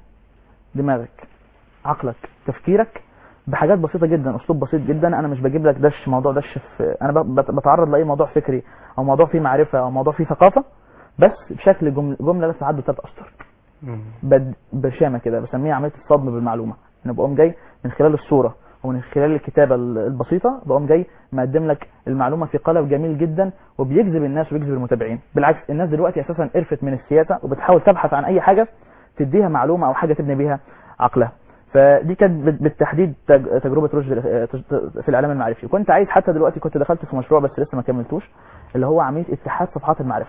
Speaker 11: دماغك عقلك تفكيرك بحاجات بسيطه جدا اسلوب بسيط جدا انا مش بجيب لك دش موضوع دش في انا ب- بت- بتعرض لاي موضوع فكري او موضوع فيه معرفه او موضوع فيه ثقافه بس بشكل جمله, جملة بس عدوا ثلاث اسطر
Speaker 2: مم.
Speaker 11: بد- برشامه كده بسميها عمليه الصدمه بالمعلومه انا بقوم جاي من خلال الصوره ومن خلال الكتابه ال- البسيطه بقوم جاي مقدم لك المعلومه في قالب جميل جدا وبيجذب الناس وبيجذب المتابعين بالعكس الناس دلوقتي اساسا قرفت من السياسه وبتحاول تبحث عن اي حاجه تديها معلومه او حاجه تبني بيها عقلها فدي كانت بال- بالتحديد تج- تجربه رشد آه، تج- في الاعلام المعرفي وكنت عايز حتى دلوقتي كنت دخلت في مشروع بس لسه ما كملتوش اللي هو عمليه اتحاد صفحات المعرفه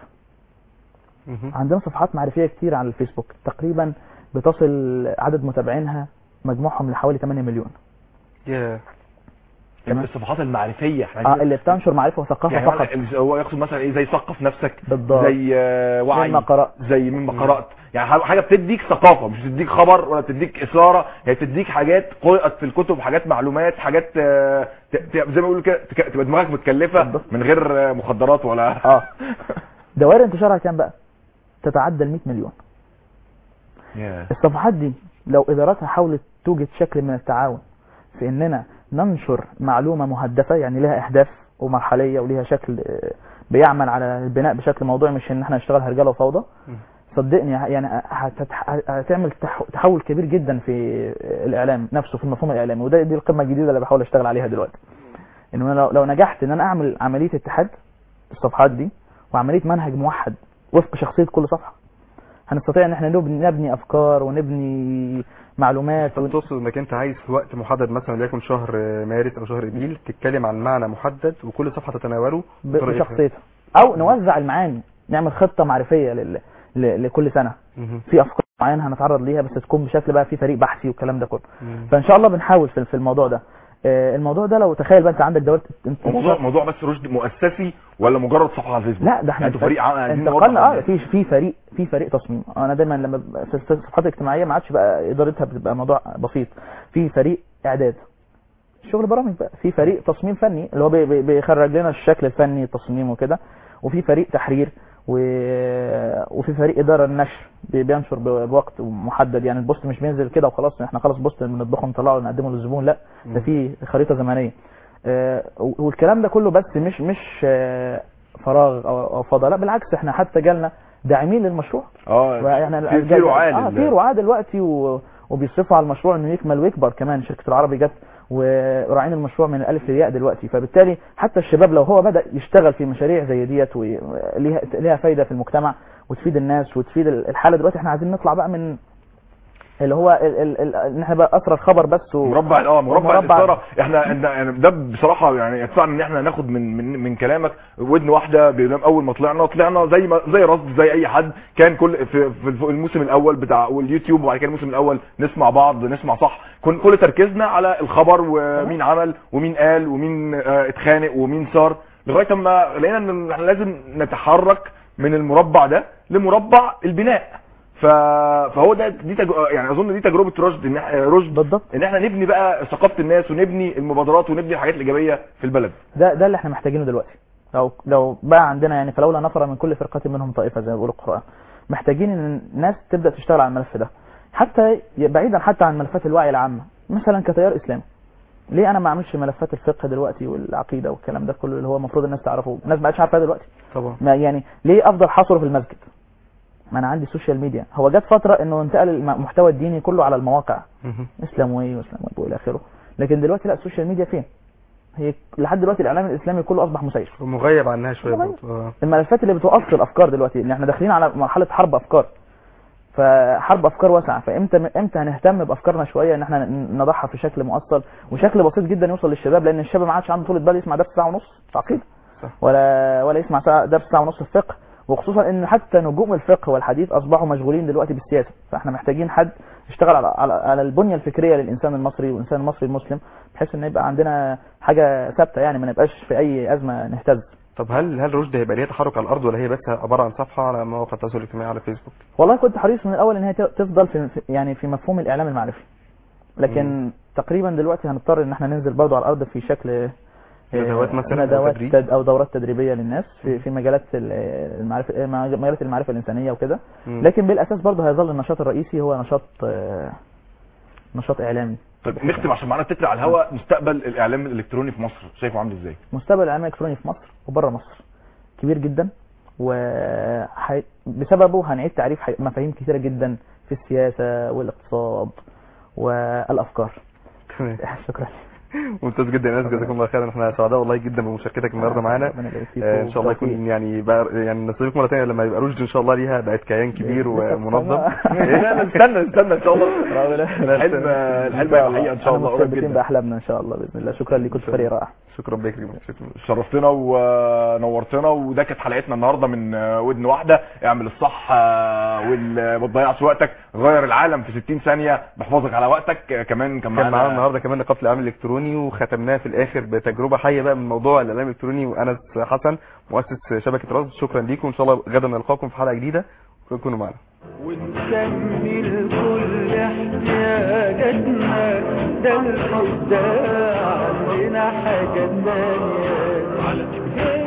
Speaker 2: مم.
Speaker 11: عندنا صفحات معرفيه كتير على الفيسبوك تقريبا بتصل عدد متابعينها مجموعهم لحوالي 8 مليون
Speaker 2: يا
Speaker 11: تمام.
Speaker 1: الصفحات المعرفيه احنا
Speaker 11: اه
Speaker 1: عايزين-
Speaker 11: اللي بتنشر معرفه وثقافه
Speaker 1: يعني
Speaker 11: فقط
Speaker 1: هو- هو يقصد مثلا ايه زي ثقف نفسك
Speaker 11: بالضبط
Speaker 1: زي آه، وعي
Speaker 11: مما قرأت.
Speaker 1: زي مما قرات يعني ح- حاجه بتديك ثقافه مش بتديك خبر ولا بتديك اثاره هي بتديك حاجات قرات في الكتب حاجات معلومات حاجات آه، ت- ت- زي ما بيقولوا كده تك- تبقى دماغك متكلفه
Speaker 11: بالضبط.
Speaker 1: من غير آه، مخدرات ولا
Speaker 11: اه دوائر انتشارها كام بقى تتعدى ال 100 مليون
Speaker 1: ياه.
Speaker 11: الصفحات دي لو ادارتها حاولت توجد شكل من التعاون في اننا ننشر معلومه مهدفه يعني لها اهداف ومرحليه وليها شكل آه، بيعمل على البناء بشكل موضوعي مش ان احنا نشتغل هرجله وفوضى صدقني يعني هتتح- هتعمل تح- تحول كبير جدا في الاعلام نفسه في المفهوم الاعلامي وده دي القمه الجديده اللي بحاول اشتغل عليها دلوقتي ان انا لو, لو نجحت ان انا اعمل عمليه اتحاد الصفحات دي وعمليه منهج موحد وفق شخصيه كل صفحه هنستطيع ان احنا نبني, نبني افكار ونبني معلومات ون...
Speaker 2: تقصد انك انت عايز في وقت محدد مثلا وليكن شهر مارس او شهر ابريل تتكلم عن معنى محدد وكل صفحه تتناوله
Speaker 11: ب-
Speaker 2: بطريقتها.
Speaker 11: بشخصيتها او نوزع المعاني نعمل خطه معرفيه لل... ل... لكل سنه
Speaker 2: مهم.
Speaker 11: في افكار معينه هنتعرض ليها بس تكون بشكل بقى في فريق بحثي والكلام ده كله
Speaker 2: مم.
Speaker 11: فان شاء الله بنحاول في في الموضوع ده آه، الموضوع ده لو تخيل بقى انت عندك دوله
Speaker 1: موضوع موضوع بس رشد مؤسسي ولا مجرد صفحه على الفيسبوك
Speaker 11: لا ده احنا
Speaker 1: انتوا فريق عام- عايزين
Speaker 11: انتقلنا
Speaker 1: نوضح
Speaker 11: اه
Speaker 1: للناس.
Speaker 11: في في فريق في فريق تصميم انا دايما لما ببقى في الصفحات الاجتماعيه ما عادش بقى ادارتها بتبقى موضوع بسيط في فريق اعداد شغل برامج بقى في فريق تصميم فني اللي هو بي- بي- بيخرج لنا الشكل الفني التصميم وكده وفي فريق تحرير و... وفي فريق اداره النشر بي- بينشر ب- بوقت محدد يعني البوست مش بينزل كده وخلاص احنا خلاص بوست بنطبخه نطلعه ونقدمه للزبون لا ده في خريطه زمنيه آه، والكلام ده كله بس مش مش آه، فراغ او أو فضاء لا بالعكس احنا حتى جالنا داعمين للمشروع
Speaker 1: اه
Speaker 11: يعني
Speaker 1: في- في
Speaker 11: الجل-
Speaker 1: رعاة
Speaker 11: اه
Speaker 1: لل-
Speaker 11: في رعاة دلوقتي و... وبيصرفوا على المشروع انه يكمل ويكبر كمان شركه العربي جت وراعين المشروع من الالف للياء دلوقتي فبالتالي حتى الشباب لو هو بدا يشتغل في مشاريع زي ديت وليها ليها فايده في المجتمع وتفيد الناس وتفيد الحاله دلوقتي احنا عايزين نطلع بقى من اللي هو ال- ال- ال- ان احنا بقى اسرى الخبر بس و...
Speaker 1: مربع اه مربع الاثاره احنا إحنا- يعني ده بصراحه يعني يدفعنا ان احنا ناخد من من من كلامك ودن واحده بينام اول ما طلعنا طلعنا زي ما زي رصد زي اي حد كان كل في, في الموسم الاول بتاع واليوتيوب وبعد كده الموسم الاول نسمع بعض نسمع صح كن كل تركيزنا على الخبر ومين عمل ومين قال ومين آه، اتخانق ومين صار لغايه اما لقينا ان احنا لازم نتحرك من المربع ده لمربع البناء ف... فهو ده دي تج... يعني اظن دي تجربه رشد ان احنا رشد
Speaker 11: بالضبط
Speaker 1: ان احنا نبني بقى ثقافه الناس ونبني المبادرات ونبني الحاجات الايجابيه في البلد
Speaker 11: ده ده اللي احنا محتاجينه دلوقتي لو لو بقى عندنا يعني فلولا نفر من كل فرقه منهم طائفه زي ما بيقول القران محتاجين ان الناس تبدا تشتغل على الملف ده حتى بعيدا حتى عن ملفات الوعي العامه مثلا كتيار اسلامي ليه انا ما اعملش ملفات الفقه دلوقتي والعقيده والكلام ده كله اللي هو المفروض الناس تعرفه الناس ما بقتش عارفاه دلوقتي
Speaker 2: طبعا
Speaker 11: ما يعني ليه افضل حصره في المسجد ما انا عندي سوشيال ميديا هو جت فتره انه انتقل المحتوى الديني كله على المواقع
Speaker 2: مهم.
Speaker 11: اسلام واي واسلام ويب والى اخره لكن دلوقتي لا السوشيال ميديا فين هي لحد دلوقتي الاعلام الاسلامي كله اصبح مسير
Speaker 2: ومغيب عنها شويه
Speaker 11: مغيب.
Speaker 2: برضه اه
Speaker 11: الملفات اللي بتؤصل افكار دلوقتي ان احنا داخلين على مرحله حرب افكار فحرب افكار واسعه فامتى امتى هنهتم بافكارنا شويه ان احنا نضعها في شكل مؤصل وشكل بسيط جدا يوصل للشباب لان الشباب ما عادش عنده طولة بال يسمع درس ساعه ونص في عقيده
Speaker 2: صح.
Speaker 11: ولا ولا يسمع ساعة درس ساعه ونص في فقه وخصوصا ان حتى نجوم الفقه والحديث اصبحوا مشغولين دلوقتي بالسياسه فاحنا محتاجين حد يشتغل على على, على البنيه الفكريه للانسان المصري والانسان المصري المسلم بحيث ان يبقى عندنا حاجه ثابته يعني ما نبقاش في اي ازمه نهتز
Speaker 2: طب هل هل رشد هيبقى ليها تحرك على الارض ولا هي بس عباره عن صفحه على مواقع التواصل الاجتماعي على فيسبوك
Speaker 11: والله كنت حريص من الاول ان هي تفضل في في- يعني في مفهوم الاعلام المعرفي لكن تقريبا دلوقتي هنضطر ان احنا ننزل برضو على الارض في شكل آه،
Speaker 2: ندوات مثلاً أو
Speaker 11: ندوات
Speaker 2: تدريب؟
Speaker 11: تد- او دورات تدريبيه للناس في في مجالات ال- المعرفه آه، مجالات المعرفه الانسانيه وكده
Speaker 2: مم.
Speaker 11: لكن بالاساس برضو هيظل النشاط الرئيسي هو نشاط آه، نشاط اعلامي
Speaker 1: طيب نختم عشان معانا تتر على الهواء مستقبل الاعلام الالكتروني في مصر شايفه عامل ازاي
Speaker 11: مستقبل الاعلام الالكتروني في مصر وبره مصر كبير جدا و حي- بسببه هنعيد تعريف حي- مفاهيم كثيره جدا في السياسه والاقتصاد والافكار
Speaker 2: تمام
Speaker 11: شكرا
Speaker 2: ممتاز جدا يا ناس جزاكم الله خيرا احنا سعداء والله جدا بمشاركتك النهارده معانا
Speaker 11: ربنا يبارك فيكم
Speaker 2: آه، ان شاء الله
Speaker 11: والتوفيق.
Speaker 2: يكون يعني بقى يعني نصيبك مره ثانيه لما يبقى رشد ان شاء الله ليها بقت كيان كبير ومنظم
Speaker 1: لا، استنى استنى ان شاء الله الحلم الحلم هيبقى حقيقه ان شاء الله قريب
Speaker 11: مستبدين
Speaker 1: جدا
Speaker 11: باحلامنا ان شاء الله باذن الله شكرا لكم فريق رائع
Speaker 2: شكرا بك شكرا
Speaker 1: شرفتنا ونورتنا وده كانت حلقتنا النهارده من ودن واحده اعمل الصح آه، وال- ما تضيعش وقتك غير العالم في 60 ثانيه بحفاظك على وقتك آه، كمان كان
Speaker 2: كان معانا
Speaker 1: معانا
Speaker 2: النهارده كمان نقابه الاعلام الالكتروني وختمناها في الاخر بتجربه حيه بقى من موضوع الاعلام الالكتروني وانس حسن مؤسس شبكه رصد شكرا ليكم ان شاء الله غدا نلقاكم في حلقه جديده كونوا معنا
Speaker 4: ونسمي لكل احتياجاتنا ده الحب ده عندنا حاجة تانية